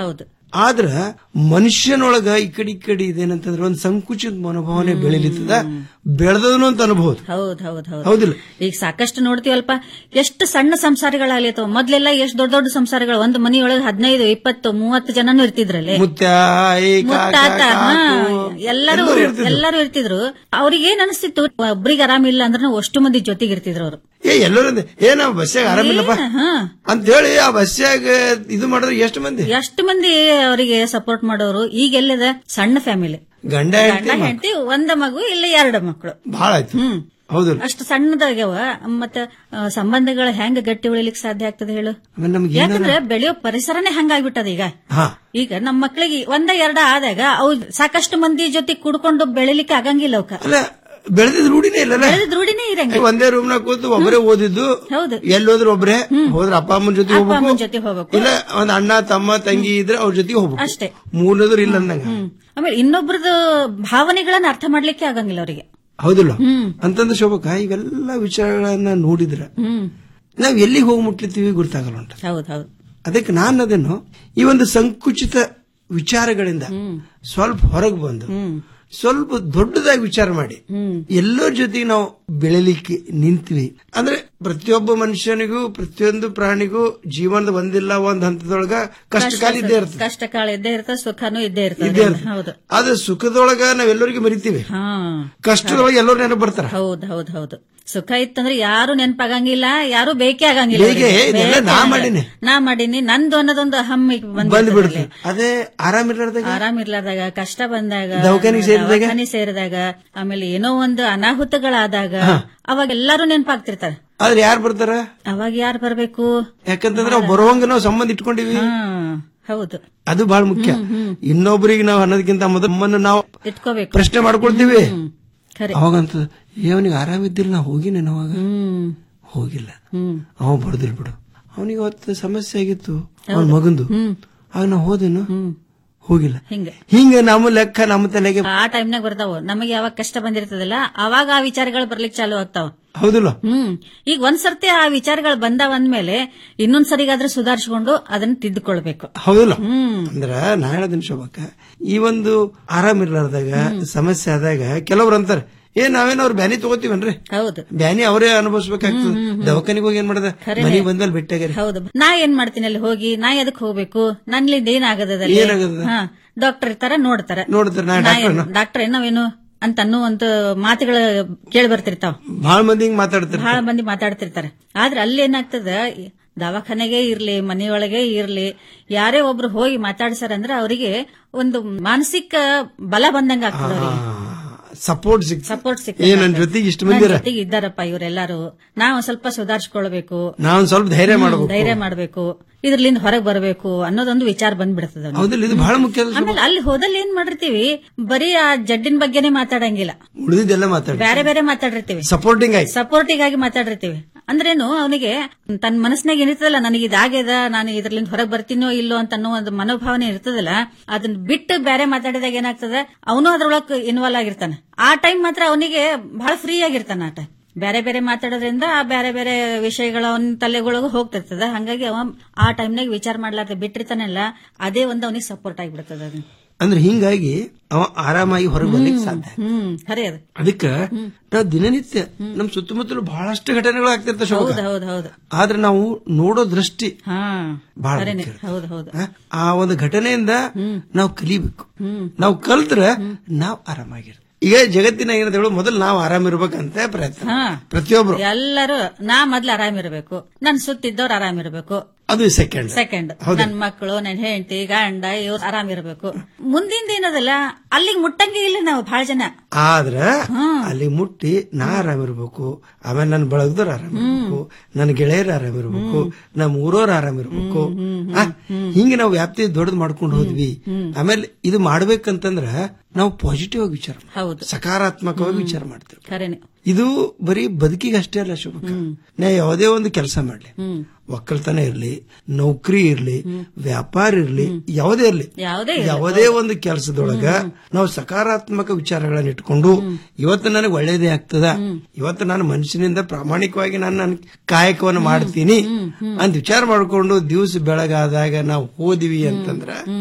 ಆದ್ರ ಮನುಷ್ಯನೊಳಗ ಈ ಕಡೆ ಈ ಕಡೆ ಇದೇನಂತಂದ್ರೆ ಒಂದ್ ಸಂಕುಚಿತ ಮನೋಭಾವನೆ ಬೆಳಿಲಿತ್ತದ ಬೆಳೆದನು ಅಂತ ಅನ್ಬಹುದು ಹೌದ್ ಹೌದ್ ಹೌದ್ ಹೌದಿಲ್ಲ ಈಗ ಸಾಕಷ್ಟು ನೋಡ್ತೀವಲ್ಪ ಎಷ್ಟು ಸಣ್ಣ ಸಂಸಾರಗಳಾಗ್ಲಿತ್ತವ ಮೊದ್ಲೆಲ್ಲ ಎಷ್ಟು ದೊಡ್ಡ ದೊಡ್ಡ ಸಂಸಾರಗಳು ಒಂದು ಮನಿಯೊಳಗೆ ಹದಿನೈದು ಇಪ್ಪತ್ತು ಮೂವತ್ತು ಜನನು ಇರ್ತಿದ್ರಲ್ಲಿ ಮುತ್ಯ ಏ, ಕಾಕ, ಮುತ್ತಾತ ಹಾ, ಕಾಕು, ಎಲ್ಲರೂ ಎಲ್ಲರೂ ಇರ್ತಿದ್ರು. ಎಲ್ಲರೂ ಇರ್ತಿದ್ರು ಅವ್ರಿಗೆ ಏನ್ ಅನಿಸ್ತಿತ್ತು ಒಬ್ರಿಗೆ ಆರಾಮಿಲ್ಲ ಅಂದ್ರೆ ನಾವು ಅಷ್ಟು ಮಂದಿ ಜೊತೆಗೆ ಇರ್ತಿದ್ರು ಅವರು ಏ ಎಲ್ಲರೂ ಅಂದೆ, ಏ ನಾವ್ ಬಸ್ಸಾಗ ಆರಾಮಿಲ್ಲಪ್ಪ ಅಂತ ಹೇಳಿ ಆ ಬಸ್ಸಾಗ ಇದು ಮಾಡಿದ್ರೆ ಎಷ್ಟು ಮಂದಿ ಎಷ್ಟು ಮಂದಿ ಅವರಿಗೆ ಸಪೋರ್ಟ್ ಮಾಡೋರು ಈಗ ಎಲ್ಲಿದೆ ಸಣ್ಣ ಫ್ಯಾಮಿಲಿ ಗಂಡ ಗಂಡ ಹೆಂಡತಿ ಹೆಂಡತಿ ಒಂದ ಮಗು ಇಲ್ಲ ಎರಡು ಮಕ್ಕಳು ಬಹಳ ಆಯ್ತು ಹೌದು ಅಷ್ಟು ಸಣ್ಣದಾಗ್ಯಾವ ಮತ್ತ ಆ, ಸಂಬಂಧಗಳ ಹೆಂಗ್ ಗಟ್ಟಿ ಉಳಿಲಿಕ್ಕೆ ಸಾಧ್ಯ ಆಗ್ತದೆ ಹೇಳು ಆಮೇಲೆ ನಮ್ಗೆ ಏನಾರ ಯಾಕಂದ್ರೆ ಬೆಳೆಯೋ ಪರಿಸರನೇ ಹಂಗಾಗ್ಬಿಟ್ಟದ ಈಗ ಹಾ ಈಗ ನಮ್ಮ ಮಕ್ಕಳಿಗೆ ಒಂದ ಎರಡ ಆದಾಗ ಅವು ಸಾಕಷ್ಟು ಮಂದಿ ಜೊತೆ ಕುಡ್ಕೊಂಡು ಬೆಳಿಲಿಕ್ಕೆ ಆಗಂಗಿಲ್ಲ ಅವಕ್ಕ ಅಲ್ಲ ಬೆಳೆದಿದ್ ರೂಢಿನೇ ಇಲ್ಲಲ್ಲ ಬೆಳೆದ ರೂಢಿನೇ ಇರಂಗಿಲ್ಲ ಒಂದೇ ರೂಮ್ ನಾಗ ಕೂತು ಒಬ್ಬರೇ ಓದಿದ್ದು ಹೌದು ಎಲ್ಲಿ ಹೋದ್ರೆ ಒಬ್ರೆ ಹೋದ್ರೆ ಅಪ್ಪ ಅಮ್ಮನ ಜೊತೆ ಅಪ್ಪ ಅಮ್ಮನ ಹೋಗ್ಬೇಕು ಜೊತೆ ಹೋಗ್ಬೇಕು ಇಲ್ಲ ಒಂದ್ ಅಣ್ಣ ತಮ್ಮ ತಂಗಿ ಇದ್ರೆ ಅವ್ರ ಜೊತೆಗೆ ಹೋಗ್ಬೇಕು ಅಷ್ಟೇ ಮೂರನೇದ್ರು ಇಲ್ಲ ಅಂದಂಗ ಹ್ಮ್ ಆಮೇಲೆ ಇನ್ನೊಬ್ರದ್ದು ಭಾವನೆಗಳನ್ನ ಅರ್ಥ ಮಾಡ್ಲಿಕ್ಕೆ ಆಗಂಗಿಲ್ಲ ಅವರಿಗೆ ಹೌದಿಲ್ಲ ಅಂತಂದ್ರೆ ಶೋಭಕ ಇವೆಲ್ಲ ವಿಚಾರಗಳನ್ನ ನೋಡಿದ್ರ ಹ್ಮ್ ನಾವ್ ಎಲ್ಲಿಗೆ ಹೋಗಿ ಮುಟ್ಲಿತ್ತೀವಿ ಗೊತ್ತಾಗಲ್ಲ ಉಂಟ ಹೌದ್ ಹೌದ್ ಅದಕ್ಕೆ ನಾನು ಅದನ್ನು ಈ ಒಂದು ಸಂಕುಚಿತ ವಿಚಾರಗಳಿಂದ ಸ್ವಲ್ಪ ಹೊರಗೆ ಬಂದು ಸ್ವಲ್ಪ ದೊಡ್ಡದಾಗಿ ವಿಚಾರ ಮಾಡಿ ಎಲ್ಲರ ಜೊತೆಗೆ ನಾವು ಬೆಳಿಲಿಕ್ಕೆ ನಿಂತ್ವಿ ಅಂದ್ರೆ ಪ್ರತಿಯೊಬ್ಬ ಮನುಷ್ಯನಿಗೂ ಪ್ರತಿಯೊಂದು ಪ್ರಾಣಿಗೂ ಜೀವನದ ಒಂದಿಲ್ಲ ಒಂದ್ ಹಂತದೊಳಗ ಕಷ್ಟ ಕಾಲ ಇದ್ದೇ ಇರ್ತದೆ ಕಷ್ಟ ಕಾಲ ಇದ್ದೇ ಇರ್ತದೆ ಸುಖನೂ ಇದ್ದೇ ಇದ್ದೇ ಇರ್ತದೆ ಇರ್ತದೆ ಹೌದು ಆದ್ರೆ ಸುಖದೊಳಗ ನಾವೆಲ್ಲರಿಗೂ ಮರಿತೀವಿ ಹಾ ಕಷ್ಟದೊಳಗೆ ಎಲ್ಲರೂ ನೆನಪು ಬರ್ತಾರ ಹೌದ್ ಹೌದ್ ಹೌದು ಸುಖ ಇತ್ತಂದ್ರೆ ಯಾರು ನೆನಪಾಗಂಗಿಲ್ಲ ಯಾರು ಬೇಕೇ ಆಗಂಗಿಲ್ಲ ಬೇಕೇ, ಅವ್ರಿಗೆ. ಇದೆಲ್ಲ ಬೇಕೇ ನಾ ಆಗಲ್ಲ. ಮಾಡೀನಿ. ನಾ ಮಾಡೀನಿ ನಂದು ಅನ್ನೋದೊಂದು ಹಮ್ಮಿ ಬಂದ್ಬಿಡ್ತು ಅದೇ ಆರಾಮಿರ್ಲಾರ್ದಾಗ ಆರಾಮ್ ಇರ್ಲಾರ್ದಾಗ ಕಷ್ಟ ಬಂದಾಗ ದವಾಖಾನಿಗ್ ಸೇರಿದಾಗ? ದವಾಖಾನಿ ಸೇರಿದಾಗ ಆಮೇಲೆ ಏನೋ ಒಂದು ಅನಾಹುತಗಳಾದಾಗ ಅವಾಗ ಎಲ್ಲಾರು ನೆನಪಾಗ್ತಿರ್ತಾರೆ ಆದ್ರೆ ಯಾರು ಬರ್ತಾರ ಅವಾಗ ಯಾರು ಬರ್ಬೇಕು ಯಾಕಂತಂದ್ರೆ ನಾವು ಬರುವಂಗ ನಾವು ಸಂಬಂಧ ಇಟ್ಕೊಂಡಿವಿ ಹಾ ಹೌದು ಅದು ಬಹಳ ಮುಖ್ಯ ಇನ್ನೊಬ್ಬರಿಗೆ ನಾವು ಅನ್ನೋದಕ್ಕಿಂತ ಮೊದಲು ನಮ್ಮನ್ನು ನಾವು ಇಟ್ಕೋಬೇಕು ಪ್ರಶ್ನೆ ಮಾಡ್ಕೊಳ್ತೀವಿ ಖರೆ ಅವಾಗಂತ ಅವನಿಗೆ ಆರಾಮಿದ್ದಿಲ್ಲ ನಾ ಹೋಗಿನೇನು ಅವಾಗ ಹ್ಮ್ ಹೋಗಿಲ್ಲ ಹ್ಮ್ ಅವ ಬರೋದಿಲ್ಲ ಬಿಡು ಅವನಿಗೆ ಅವತ್ತು ಸಮಸ್ಯೆ ಆಗಿತ್ತು ಅವನ ಮಗಂದು ಆಗ ನಾ ಹೋದೇನು ಹೋಗಿಲ್ಲ ಹಿಂಗೆ ಹಿಂಗ ನಮ್ಮ ಲೆಕ್ಕ ನಮ್ಮ ತಲೆಗೆ ಆ ಟೈಮ್ನಾಗ ಬರ್ತಾವ ನಮಗೆ ಯಾವಾಗ ಕಷ್ಟ ಬಂದಿರ್ತದಲ್ಲ ಅವಾಗ ಆ ವಿಚಾರಗಳು ಬರ್ಲಿಕ್ಕೆ ಚಾಲು ಆಗ್ತಾವ ಹೌದಿಲ್ಲ ಹ್ಮ್ ಈಗ ಒಂದ್ ಸರ್ತಿ ಆ ವಿಚಾರಗಳು ಬಂದಾವ ಅಂದ್ಮೇಲೆ ಇನ್ನೊಂದ್ ಸರಿಗಾದ್ರೆ ಸುಧಾರಿಸಿಕೊಂಡು ಅದನ್ನ ತಿದ್ದುಕೊಳ್ಬೇಕು ಹೌದಿಲ್ಲ ಹ್ಮ್ ಅಂದ್ರ ನಾ ಹೇಳದಿನ ಶೋಭಕ್ಕ ಈ ಒಂದು ಆರಾಮಿರ್ಲಾರ್ದಾಗ ಸಮಸ್ಯೆ ಆದಾಗ ಕೆಲವ್ರು ಅಂತಾರೆ ಏ ನಾವೇನೋ ಅವ್ರ ಬ್ಯಾನಿ ತಗೋತೀವನ್ರಿ ಹೌದು ಬ್ಯಾನಿ ಅವರೇ ಅನುಭವಿಸ್ಬೇಕಾಗ್ತದೆ ದವಾಖಾನಿಗೆ ಹೋಗಿ ಏನ್ ಮಾಡದ ಮನೆಗೆ ಬಂದ್ಮೇಲೆ ಬಿಟ್ಟಾಗ್ಯಾರ ಹೌದು ನಾ ಏನ್ ಮಾಡ್ತೀನಿ ಅಲ್ಲಿ ಹೋಗಿ ನಾ ಎದಕ್ ಹೋಗ್ಬೇಕು ನನ್ಲಿಂದ ಏನಾಗದಲ್ಲಿ ಏನಾಗದ? ಹಾ ಡಾಕ್ಟರ್ ಇರ್ತಾರ ನೋಡ್ತಾರ ನೋಡ್ತಾರೆ ನಾ ಡಾಕ್ಟರ್ ಡಾಕ್ಟರ್ ನಾವೇನು ಅಂತ ಅನ್ನುವಂತ ಮಾತುಗಳು ಕೇಳಿ ಬರ್ತಿರ್ತಾವ ಬಹಳ ಮಂದಿ ಹಿಂಗ್ ಮಾತಾಡ್ತಾರೆ ಬಹಳ ಮಂದಿ ಮಾತಾಡ್ತಿರ್ತಾರೆ ಆದ್ರೆ ಅಲ್ಲಿ ಏನಾಗ್ತದ ದವಾಖಾನೆಗೆ ಇರ್ಲಿ ಮನೆಯೊಳಗೆ ಇರ್ಲಿ ಯಾರೇ ಒಬ್ರು ಹೋಗಿ ಮಾತಾಡ್ಸಾರಂದ್ರೆ ಅವರಿಗೆ ಒಂದು ಮಾನಸಿಕ ಬಲ ಬಂದಂಗ ಆಗ್ತದ ಅವ್ರಿಗೆ ಸಪೋರ್ಟ್ ಸಿಕ್ ಸಪೋರ್ಟ್ ಸಿಕ್ಕ ಏ ನನ್ ಜೊತೆಗೆ ಇಷ್ಟು ಮಂದಿ ಇರ ಜೊತೆಗೆ ಇದ್ದಾರಪ್ಪ ಇವರೆಲ್ಲರೂ ನಾವು ಸ್ವಲ್ಪ ಸುಧಾರಿಸ್ಕೊಳ್ಬೇಕು ನಾವ್ ಸ್ವಲ್ಪ ಧೈರ್ಯ ಹ್ಮ್, ಮಾಡ್ಬೇಕು ಧೈರ್ಯ ಮಾಡ್ಬೇಕು ಇದ್ರಲಿಂದ ಹೊರಗೆ ಬರಬೇಕು ಅನ್ನೋದೊಂದು ವಿಚಾರ ಬಂದ್ಬಿಡ್ತದ ಅವ್ನಿಗೆ. ಹೌದಿಲ್ಲ ಇದು ಬಹಳ ಮುಖ್ಯ ಅಲ್ಲ ಆಮೇಲೆ ಅಲ್ಲಿ ಹೋದಲ್ಲಿ ಏನ್ ಮಾಡಿರ್ತೀವಿ ಬರೀ ಆ ಜಡ್ಡಿನ ಬಗ್ಗೆನೇ ಮಾತಾಡಂಗಿಲ್ಲ ಉಳಿದಿದ್ದೆಲ್ಲ ಮಾತಾಡಿ ಬೇರೆ ಬೇರೆ ಮಾತಾಡಿರ್ತೀವಿ ಸಪೋರ್ಟಿಂಗ್ ಆಯ್ತು ಸಪೋರ್ಟಿಗ್ ಆಗಿ ಮಾತಾಡಿರ್ತೀವಿ ಅಂದ್ರೇನು ಅವನಿಗೆ ತನ್ನ ಮನಸ್ನಾಗ ಏನಿರ್ತದಲ್ಲ ನನಗೆ ಇದಾಗ್ಯದ ನಾನು ಇದ್ರಲಿಂದ ಹೊರಗೆ ಬರ್ತೀನೋ ಇಲ್ಲೋ ಅಂತ ಅನ್ನೋ ಒಂದು ಮನೋಭಾವನೆ ಇರ್ತದಲ್ಲ ಅದನ್ನ ಬಿಟ್ಟು ಬೇರೆ ಮಾತಾಡಿದಾಗ ಏನಾಗ್ತದ ಅವನು ಅದ್ರೊಳಗ್ ಇನ್ವಾಲ್ವ್ ಆಗಿರ್ತಾನೆ ಆ ಟೈಮ್ ಮಾತ್ರ ಅವನಿಗೆ ಬಹಳ ಫ್ರೀ ಆಗಿರ್ತಾನೆ ಆ ಟೈಮ್ ಬೇರೆ ಬೇರೆ ಮಾತಾಡೋದ್ರಿಂದ ಆ ಬೇರೆ ಬೇರೆ ವಿಷಯಗಳ ಅವನ ತಲೆಗೊಳಗೂ ಹೋಗ್ತಿರ್ತದ ಹಂಗಾಗಿ ಅವ ಆ ಟೈಮ್ನಾಗ ವಿಚಾರ ಮಾಡ್ಲಾರ್ದೆ ಬಿಟ್ಟಿರ್ತಾನಲ್ಲ ಅದೇ ಒಂದು ಅವನಿಗೆ ಸಪೋರ್ಟ್ ಆಗಿಬಿಡ್ತದ ಅದು ಅಂದ್ರೆ ಹಿಂಗಾಗಿ ಅವ ಆರಾಮಾಗಿ ಹೊರಗೆ ಬರ್ಲಿಕ್ಕೆ ಸಾಧ್ಯ ಹ್ಮ್ ಖರೆ ಅದು ಅದಕ್ಕ ನಾವು ದಿನನಿತ್ಯ ನಮ್ ಸುತ್ತಮುತ್ತಲು ಬಹಳಷ್ಟು ಘಟನೆಗಳು ಆಗ್ತಿರ್ತಾವ ಶೋಭಕ್ಕ. ಹೌದು ಹೌದು ಹೌದು ಆದ್ರೆ ನಾವು ನೋಡೋ ದೃಷ್ಟಿ ಹಾ ಬಹಳ ಖರೇನೆ ಮುಖ್ಯ. ಹೌದು ಹೌದು ಆ, ಆ ಒಂದು ಘಟನೆಯಿಂದ ನಾವು ಕಲಿಬೇಕು ನಾವು ಕಲ್ತ್ರ ನಾವು ಆರಾಮಾಗಿರ್ತೀವಿ ಈಗ ಜಗತ್ತಿನ ಏನಂತ ಹೇಳು ಮೊದಲು ನಾವು ಆರಾಮಿರ್ಬೇಕಂತ ಪ್ರಯತ್ನ ಹಾ ಪ್ರತಿಯೊಬ್ರು ಎಲ್ಲರೂ ನಾ ಮೊದ್ಲು ಆರಾಮಿರ್ಬೇಕು ನನ್ ಸುತ್ತಿದ್ದವ್ರು ಆರಾಮಿರ್ಬೇಕು ಅದು ಸೆಕೆಂಡ್ ಸೆಕೆಂಡ್ ನನ್ ಮಕ್ಕಳು ನನ್ ಹೆಂಡತಿ ಗಂಡ ಇವ್ರು ಆರಾಮಿರ್ಬೇಕು ಮುಂದಿನ ದಿನದಲ್ಲ ಅಲ್ಲಿಗೆ ಮುಟ್ಟಂಗೆ ಇಲ್ಲ ನಾವು ಬಹಳ ಜನ ಆದ್ರ ಅಲ್ಲಿ ಮುಟ್ಟಿ ನಾ ಆರಾಮಿರ್ಬೇಕು ಆಮೇಲೆ ನನ್ನ ಬಳಗದವ್ರು ಆರಾಮಿರ್ಬೇಕು ನನ್ನ ಗೆಳೆಯರು ಆರಾಮಿರ್ಬೇಕು ನಮ್ಮ ಊರವ್ರು ಆರಾಮಿರ್ಬೇಕು ಆ, ಹಿಂಗೆ ನಾವು ವ್ಯಾಪ್ತಿ ದೊಡ್ಡದು ಮಾಡ್ಕೊಂಡು ಹೋದ್ವಿ ಆಮೇಲೆ ಇದು ಮಾಡ್ಬೇಕಂತಂದ್ರ ನಾವು ಪಾಸಿಟಿವ್ ಆಗಿ ವಿಚಾರ ಮಾಡ್ಬೇಕು. ಹೌದು ಸಕಾರಾತ್ಮಕವಾಗಿ ವಿಚಾರ ಮಾಡ್ತೀವಿ ಖರೇನೆ ಇದು ಬರೀ ಬದುಕಿಗೆ ಅಷ್ಟೇ ಅಲ್ಲ ಶುಭಕ ನಾ ಯಾವುದೇ ಒಂದು ಕೆಲಸ ಮಾಡ್ಲಿ ಒಕ್ಕಲ್ತನ ಇರ್ಲಿ ನೌಕರಿ ಇರ್ಲಿ ವ್ಯಾಪಾರ ಇರ್ಲಿ ಯಾವುದೇ ಇರ್ಲಿ ಯಾವುದೇ ಯಾವುದೇ ಒಂದು ಕೆಲಸದೊಳಗ ನಾವು ಸಕಾರಾತ್ಮಕ ವಿಚಾರಗಳನ್ನ ಇಟ್ಕೊಂಡು ಇವತ್ತು ನನಗೆ ಒಳ್ಳೇದೇ ಆಗ್ತದ ಇವತ್ತು ನಾನು ಮನುಷ್ಯನಿಂದ ಪ್ರಾಮಾಣಿಕವಾಗಿ ನಾನು ನನ್ನ ಕಾಯಕವನ್ನು ಮಾಡ್ತೀನಿ ಅಂತ ವಿಚಾರ ಮಾಡ್ಕೊಂಡು ದಿವಸ ಬೆಳಗಾದಾಗ ನಾವು ಹೋದಿವಿ ಅಂತಂದ್ರ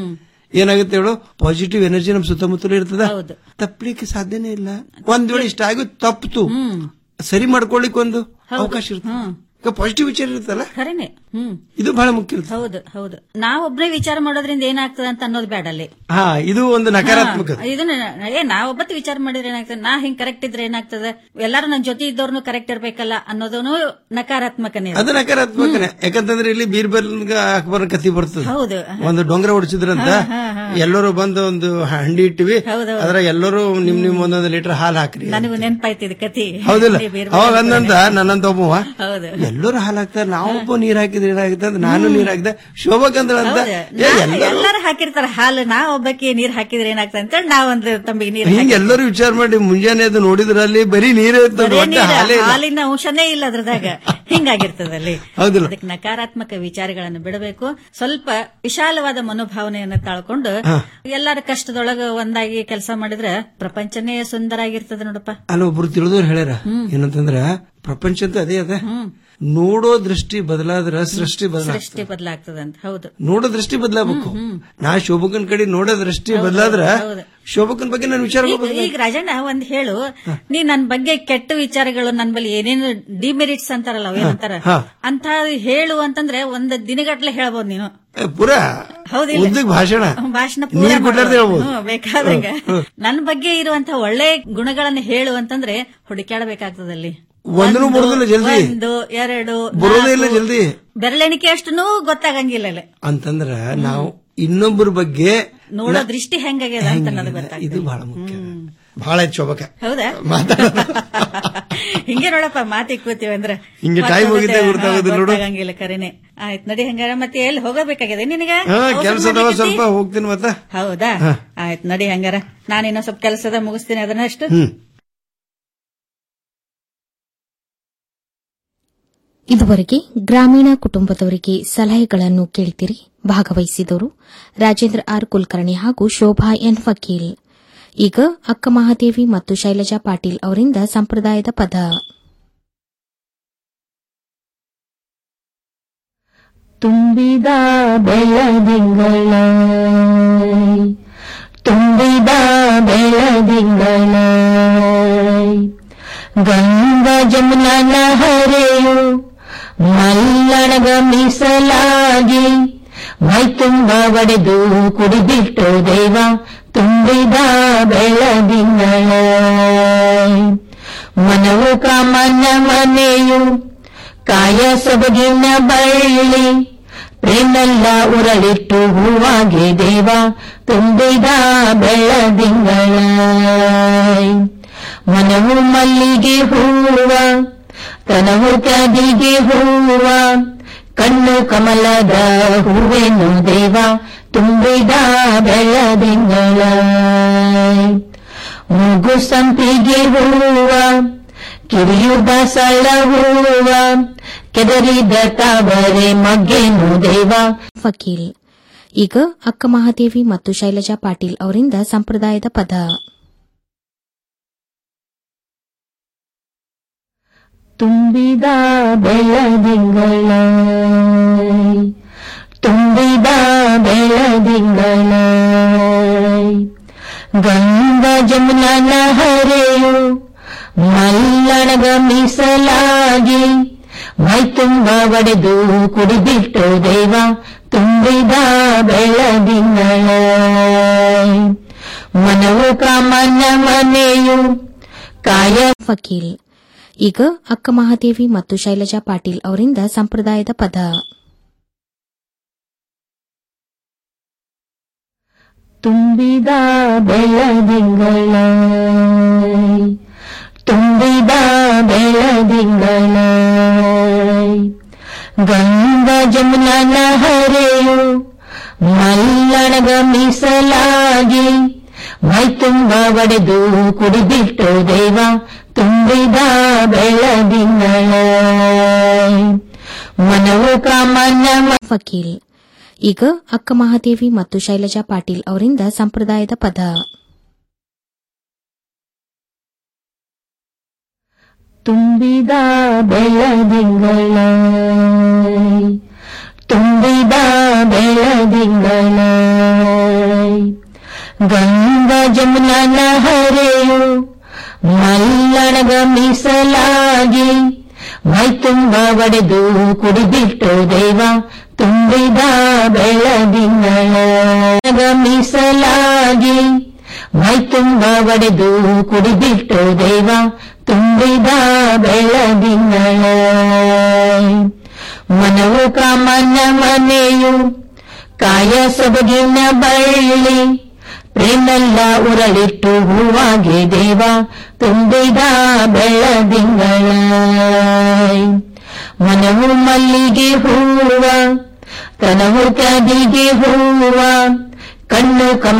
ಏನಾಗುತ್ತೆ ಹೇಳು ಪಾಸಿಟಿವ್ ಎನರ್ಜಿ ನಮ್ ಸುತ್ತಮುತ್ತಲು ಇರ್ತದ ಹೌದು. ತಪ್ಪಲಿಕ್ಕೆ ಸಾಧ್ಯನೇ ಇಲ್ಲ ಒಂದ್ ವೇಳೆ ಇಷ್ಟ ಆಗಿ ತಪ್ಪಿತು ಸರಿ ಮಾಡ್ಕೊಳ್ಳಿಕ್ ಒಂದು ಅವಕಾಶ ಇರುತ್ತೆ ಈಗ ಪಾಸಿಟಿವ್ ವಿಚಾರ ಇರುತ್ತಲ್ಲ ಖರೇನೆ ಹ್ಮ್ ಇದು ಬಹಳ ಮುಖ್ಯ ಇರುತ್ತೆ ಹೌದು ಹೌದು ನಾವೊಬ್ನೇ ವಿಚಾರ ಮಾಡೋದ್ರಿಂದ ಏನಾಗ್ತದೆ ಅಂತ ಅನ್ನೋದು ಬೇಡ ಅಲ್ಲಿ ಹಾ ಇದು ಒಂದು ನಕಾರಾತ್ಮಕ ಹಾ, ಇದನ್ನ ಏ ನಾವೊಬ್ಬತ್ತು ವಿಚಾರ ಮಾಡಿದ್ರೆ ಏನಾಗ್ತದೆ ನಾ ಹಿಂಗ್ ಕರೆಕ್ಟ್ ಇದ್ರೆ ಏನಾಗ್ತದೆ ಎಲ್ಲಾರು ನನ್ ಜೊತೆ ಇದ್ದವ್ರನ್ನು ಕರೆಕ್ಟ್ ಇರ್ಬೇಕಲ್ಲ ಅನ್ನೋದನ್ನು ನಕಾರಾತ್ಮಕನೇ ಅದು ನಕಾರಾತ್ಮಕನೇ ಯಾಕಂತಂದ್ರೆ ಇಲ್ಲಿ ಬೀರ್ಬಲ್ ಅಕ್ಬರ್ ಕತಿ ಬರ್ತದೆ ಹೌದು ಒಂದು ಡೊಂಗರ ಹೊಡಿಸಿದ್ರಂತ ಎಲ್ಲರೂ ಬಂದು ಒಂದು ಹಂಡಿ ಇಟ್ಟಿವಿ ಹೌದೌದು. ಅದ್ರ ಎಲ್ಲರೂ ನಿಮ್ ನಿಮ್ ಒಂದೊಂದು ಲೀಟರ್ ಹಾಲು ಹಾಕ್ರಿ ನನಗೂ ನೆನ್ಪಾಯ್ತಿದ್ ಕತಿ ಹೌದಿಲ್ಲ ನೀವ್ ಬೇರೆ ಅವಾಗ ಬೇರೆ ಅಂದಂತ ನನ್ನಂತ ಒಬ್ಬವ ಹೌದು ಎಲ್ಲರೂ ಹಾಲು ಹಾಕ್ತಾರೆ ನಾವೊಬ್ಬ ನೀರ್ ಹಾಕಿದ್ರೆ ಏನಾಗುತ್ತೆ ಅಂತ ನಾನು ನೀರ್ ಹಾಕಿದೆ ಶೋಭಕಂದ್ರ ಅಂತ ಹೌದು. ಏ ನಾ- ಎಲ್ಲರೂ ಎಲ್ಲಾರು ಹಾಕಿರ್ತಾರ ಹಾಲು ನಾ ಒಬ್ಬಕ್ಕೆ ನೀರ್ ಹಾಕಿದ್ರೆ ಏನಾಗ್ತದೆ ಅಂತೇಳಿ ನಾವೊಂದು ತಂಬಿಗೆ ನೀರ್ ಹಿಂಗ ಎಲ್ಲರೂ ವಿಚಾರ ಮಾಡಿ ಮುಂಜಾನೆ ಅದು ನೋಡಿದ್ರಲ್ಲಿ ಬರೀ ನೀರೇ ಇರ್ತದೆ ಬರೇ ಒಟ್ಟೆ ನೀರ, ಹಾಲೇ ಇಲ್ಲ ಹಾಲಿನ ಅಂಶನೇ ಇಲ್ಲ ಅದ್ರದಾಗ ಹಿಂಗಾಗಿರ್ತದಲ್ಲಿ ಹೌದಿಲ್ಲ? ಅದಕ್ಕೆ ನಕಾರಾತ್ಮಕ ವಿಚಾರಗಳನ್ನು ಬಿಡಬೇಕು ಸ್ವಲ್ಪ ವಿಶಾಲವಾದ ಮನೋಭಾವನೆಯನ್ನ ತಾಳ್ಕೊಂಡು ಎಲ್ಲರ ಕಷ್ಟದೊಳಗ ಒಂದಾಗಿ ಕೆಲಸ ಮಾಡಿದ್ರೆ ಪ್ರಪಂಚನೇ ಸುಂದರ ಆಗಿರ್ತದೆ ನೋಡಪ್ಪ ಅಲ್ಲ ಒಬ್ರು ತಿಳಿದವ್ರು ಹೇಳ್ಯಾರ ಏನಂತಂದ್ರ ಪ್ರಪಂಚ ಅಂತ ಅದೇ ಅದ ನೋಡೋ ದೃಷ್ಟಿ ಬದಲಾದ್ರ ಸೃಷ್ಟಿ ಬದಲ ಸೃಷ್ಟಿ ಬದಲಾಗ್ತದೆ ಅಂತ ಹೌದು ನೋಡೋ ದೃಷ್ಟಿ ಬದಲಾಗಬೇಕು ನಾ ಶೋಭಕನ್ ಕಡೆ ನೋಡೋ ದೃಷ್ಟಿ ಬದಲಾದ್ರ ಹೌದು. ಶೋಭಕನ್ ಬಗ್ಗೆ ನಾನು ವಿಚಾರ ಈಗ ಈಗ ರಾಜಣ್ಣ ಒಂದ್ ಹೇಳು ನೀ ನನ್ ಬಗ್ಗೆ ಕೆಟ್ಟ ವಿಚಾರಗಳು ನನ್ ಬಳಿ ಏನೇನು ಡಿಮೆರಿಟ್ಸ್ ಅಂತಾರಲ್ಲ ಅವೇನಂತಾರ ಹಾ. ಅಂತ ಹೇಳು ಅಂತಂದ್ರೆ ಒಂದ್ ದಿನಗಟ್ಲೆ ಹೇಳ್ಬೋದು ನೀನು ಏ, ಪೂರಾ ಹೌದಿಲ್ಲ? ಉದ್ದಕ್ ಭಾಷಣ ಭಾಷಣ ನೀರ್ ಕೊಟ್ಟಾರ್ದೆ ಹೇಳ್ಬೋದು ಬೇಕಾದಂಗ ನನ್ ಬಗ್ಗೆ ಇರುವಂತ ಒಳ್ಳೆ ಗುಣಗಳನ್ನ ಹೇಳು ಅಂತಂದ್ರೆ ಹುಡುಕ್ಯಾಡಬೇಕಾಗ್ತದಲ್ಲಿ ಒಂದೂ ಬರೋದಿಲ್ಲ ಜಲ್ದಿ. ಒಂದು ಎರಡು ಬರೋದೇ ಇಲ್ಲ ನಾಲ್ಕು, ಜಲ್ದಿ. ಬೆರಳೆಣಿಕೆ ಅಷ್ಟೂ ಗೊತ್ತಾಗಂಗಿಲ್ಲ ಅಲ್ಲಿ. ಅಂತಂದ್ರ ನಾವು ಇನ್ನೊಬ್ಬರ ಬಗ್ಗೆ ನೋಡೋ ದೃಷ್ಟಿ ಹೆಂಗಾಗ್ಯದ ಅಂತ ನನಗೆ ಇದು ಗೊತ್ತಾಗ್ತದೆ ಬಹಳ ಮುಖ್ಯ ಬಹಳ ಹೆಚ್ಚು ಶೋಭಕ ಹೌದಾ ಮಾತಾಡೋದು. ಹಿಂಗೆ ನೋಡಪ್ಪ ಮಾತಿಗೆ ಕೂತೀವಿ ಅಂದ್ರೆ ಹಿಂಗೆ time ಹೋಗಿದ್ದೇ ಗೊತ್ತಾಗೋದಿಲ್ಲ ನೋಡು. ಗೊತ್ತಾಗಂಗಿಲ್ಲ ಕರೆನೆ ಆಯ್ತು ನಡಿ ಹಂಗಾರ ಮತ್ತೆ ಎಲ್ಲಿ ಹೋಗಬೇಕಾಗಿದೆ ನಿನಗ ಹಾ ಅವಸರ ಕೆಲಸ ಅದಾವ ಮಾಡ್ಲಿಕತ್ತಿ? ಸ್ವಲ್ಪ ಹೋಗ್ತೀನಿ ಮತ್ತ ಹೌದಾ ಆಯ್ತು ನಡಿ ಹಂಗಾರ ನಾನಿನ್ನೊ ಸ್ವಲ್ಪ ಕೆಲಸದ ಮುಗಿಸ್ತೀನಿ ಅದನ್ನಷ್ಟು ಹ್ಮ್ ಇದುವರೆಗೆ ಗ್ರಾಮೀಣ ಕುಟುಂಬದವರಿಗೆ ಸಲಹೆಗಳನ್ನು ಕೇಳಿದಿರಿ ಭಾಗವಹಿಸಿದವರು ರಾಜೇಂದ್ರ ಆರ್ ಕುಲಕರ್ಣಿ ಹಾಗೂ ಶೋಭಾ ಎನ್ ವಕೀಲ್ ಈಗ ಅಕ್ಕ ಮಹಾದೇವಿ ಮತ್ತು ಶೈಲಜಾ ಪಾಟೀಲ್ ಅವರಿಂದ ಸಂಪ್ರದಾಯದ ಪದ ತುಂಬಿದ ಬೆಳದಿಂಗಳ ತುಂಬಿದ ಬೆಳದಿಂಗಳ ಗಂಗಾ ಜಮುನನ ಹರೆಯು ಮಲ್ಲಣಗ ಮೀಸಲಾಗಿ ಮೈ ತುಂಬ ಒಡೆದು ಕುಡಿಬಿಟ್ಟು ದೇವ ತುಂಬಿದ ಬೆಳದಿಂಗಳ ಮನವು ಕಾಮನ ಮನೆಯು ಕಾಯ ಸೊಬಗಿನ ಬಳ್ಳಿ ಪ್ರೇಮೆಲ್ಲ ಉರಳಿಟ್ಟು ಹೂವಾಗಿ ದೇವ ತುಂಬಿದ ಬೆಳದಿಂಗಳ ಮನವು ಮಲ್ಲಿಗೆ ಹೂವ ತನವು ಕದಿಗೆ ಹೂವ ಕಣ್ಣು ಕಮಲದ ಹೂವೇನು ದೇವ ತುಂಬಿದ ಬೆಳದಿಂಗಳ ಮೂಗು ಸಂಪಿಗೆ ಹೂವ ಕಿರಿಯುದ ಸಳ ಹೂವ ಕೆದರಿದ ತಾವರೆ ಮಗ್ಗೇನು ದೇವ ವಕೀಲ್ ಈಗ ಅಕ್ಕ ಮಹಾದೇವಿ ಮತ್ತು ಶೈಲಜಾ ಪಾಟೀಲ್ ಅವರಿಂದ ಸಂಪ್ರದಾಯದ ಪದ ತುಂಬಿದ ಬೆಳದಿಂಗಳ ತುಂಬಿದ ಬೆಳದಿಂಗಳ ಗಂಗಾ ಜಮುನನ ಹರೆಯು ಮಲ್ಲಣಗ ಮೀಸಲಾಗಿ ಮೈ ತುಂಬ ಒಡೆದು ಕುಡಿಬಿಟ್ಟು ದೇವ ತುಂಬಿದ ಬೆಳದಿಂಗಳ ಮನವು ಕಾಮನ ಮನೆಯು ಕಾಯ ವಕೀಲ್ ಈಗ ಅಕ್ಕ ಮಹಾದೇವಿ ಮತ್ತು ಶೈಲಜಾ ಪಾಟೀಲ್ ಅವರಿಂದ ಸಂಪ್ರದಾಯದ ಪದ ತುಂಬಿದ ಬೆಳದಿಂಗಳ ತುಂಬಿದ ಬೆಳದಿಂಗಳ ಗಂಗಾ ಜಮುನನ ಹರೆಯು ಮಲ್ಲಣಗ ಮೀಸಲಾಗಿ ಮೈ ತುಂಬ ಒಡೆದು ಕುಡಿಬಿಟ್ಟು ದೇವ ತುಂಬಿದ ಬೆಳದಿಂಗಳ ಮನವು ಕಾಮನ ವಕೀಲ್ ಈಗ ಅಕ್ಕ ಮಹಾದೇವಿ ಮತ್ತು ಶೈಲಜಾ ಪಾಟೀಲ್ ಅವರಿಂದ ಸಂಪ್ರದಾಯದ ಪದ ತುಂಬಿದ ಬೆಳದಿಂಗಳ ತುಂಬಿದ ಬೆಳದಿಂಗಳ ಜಮುನನ ಹರೆಯು ಮಲ್ಲಣಗ ಮೀಸಲಾಗಿ ಮೈ ತುಂಬ ಒಡೆದು ಕುಡಿಬಿಟ್ಟು ದೈವ ತುಂಬಿದ ಬೆಳದಿಂಗಳ ಮೀಸಲಾಗಿ ಮೈ ತುಂಬ ಒಡೆದು ಕುಡಿಬಿಟ್ಟು ದೈವ ತುಂಬಿದ ಬೆಳದಿಂಗಳ ಮನವು ಕಾಮನ ಮನೆಯು ಕಾಯ ಸೊಬಗಿನ ಬಳ್ಳಿ ಪ್ರೇಮೆಲ್ಲ ಉರಳಿಟ್ಟು ಹೂವಾಗಿ ದೇವ ತುಂಬಿದ ಬೆಳದಿಂಗಳ ಮನವು ಮಲ್ಲಿಗೆ ಹೂವ ತನವು ಕದಿಗೆ ಹೂವ ಕಣ್ಣು ಕಮ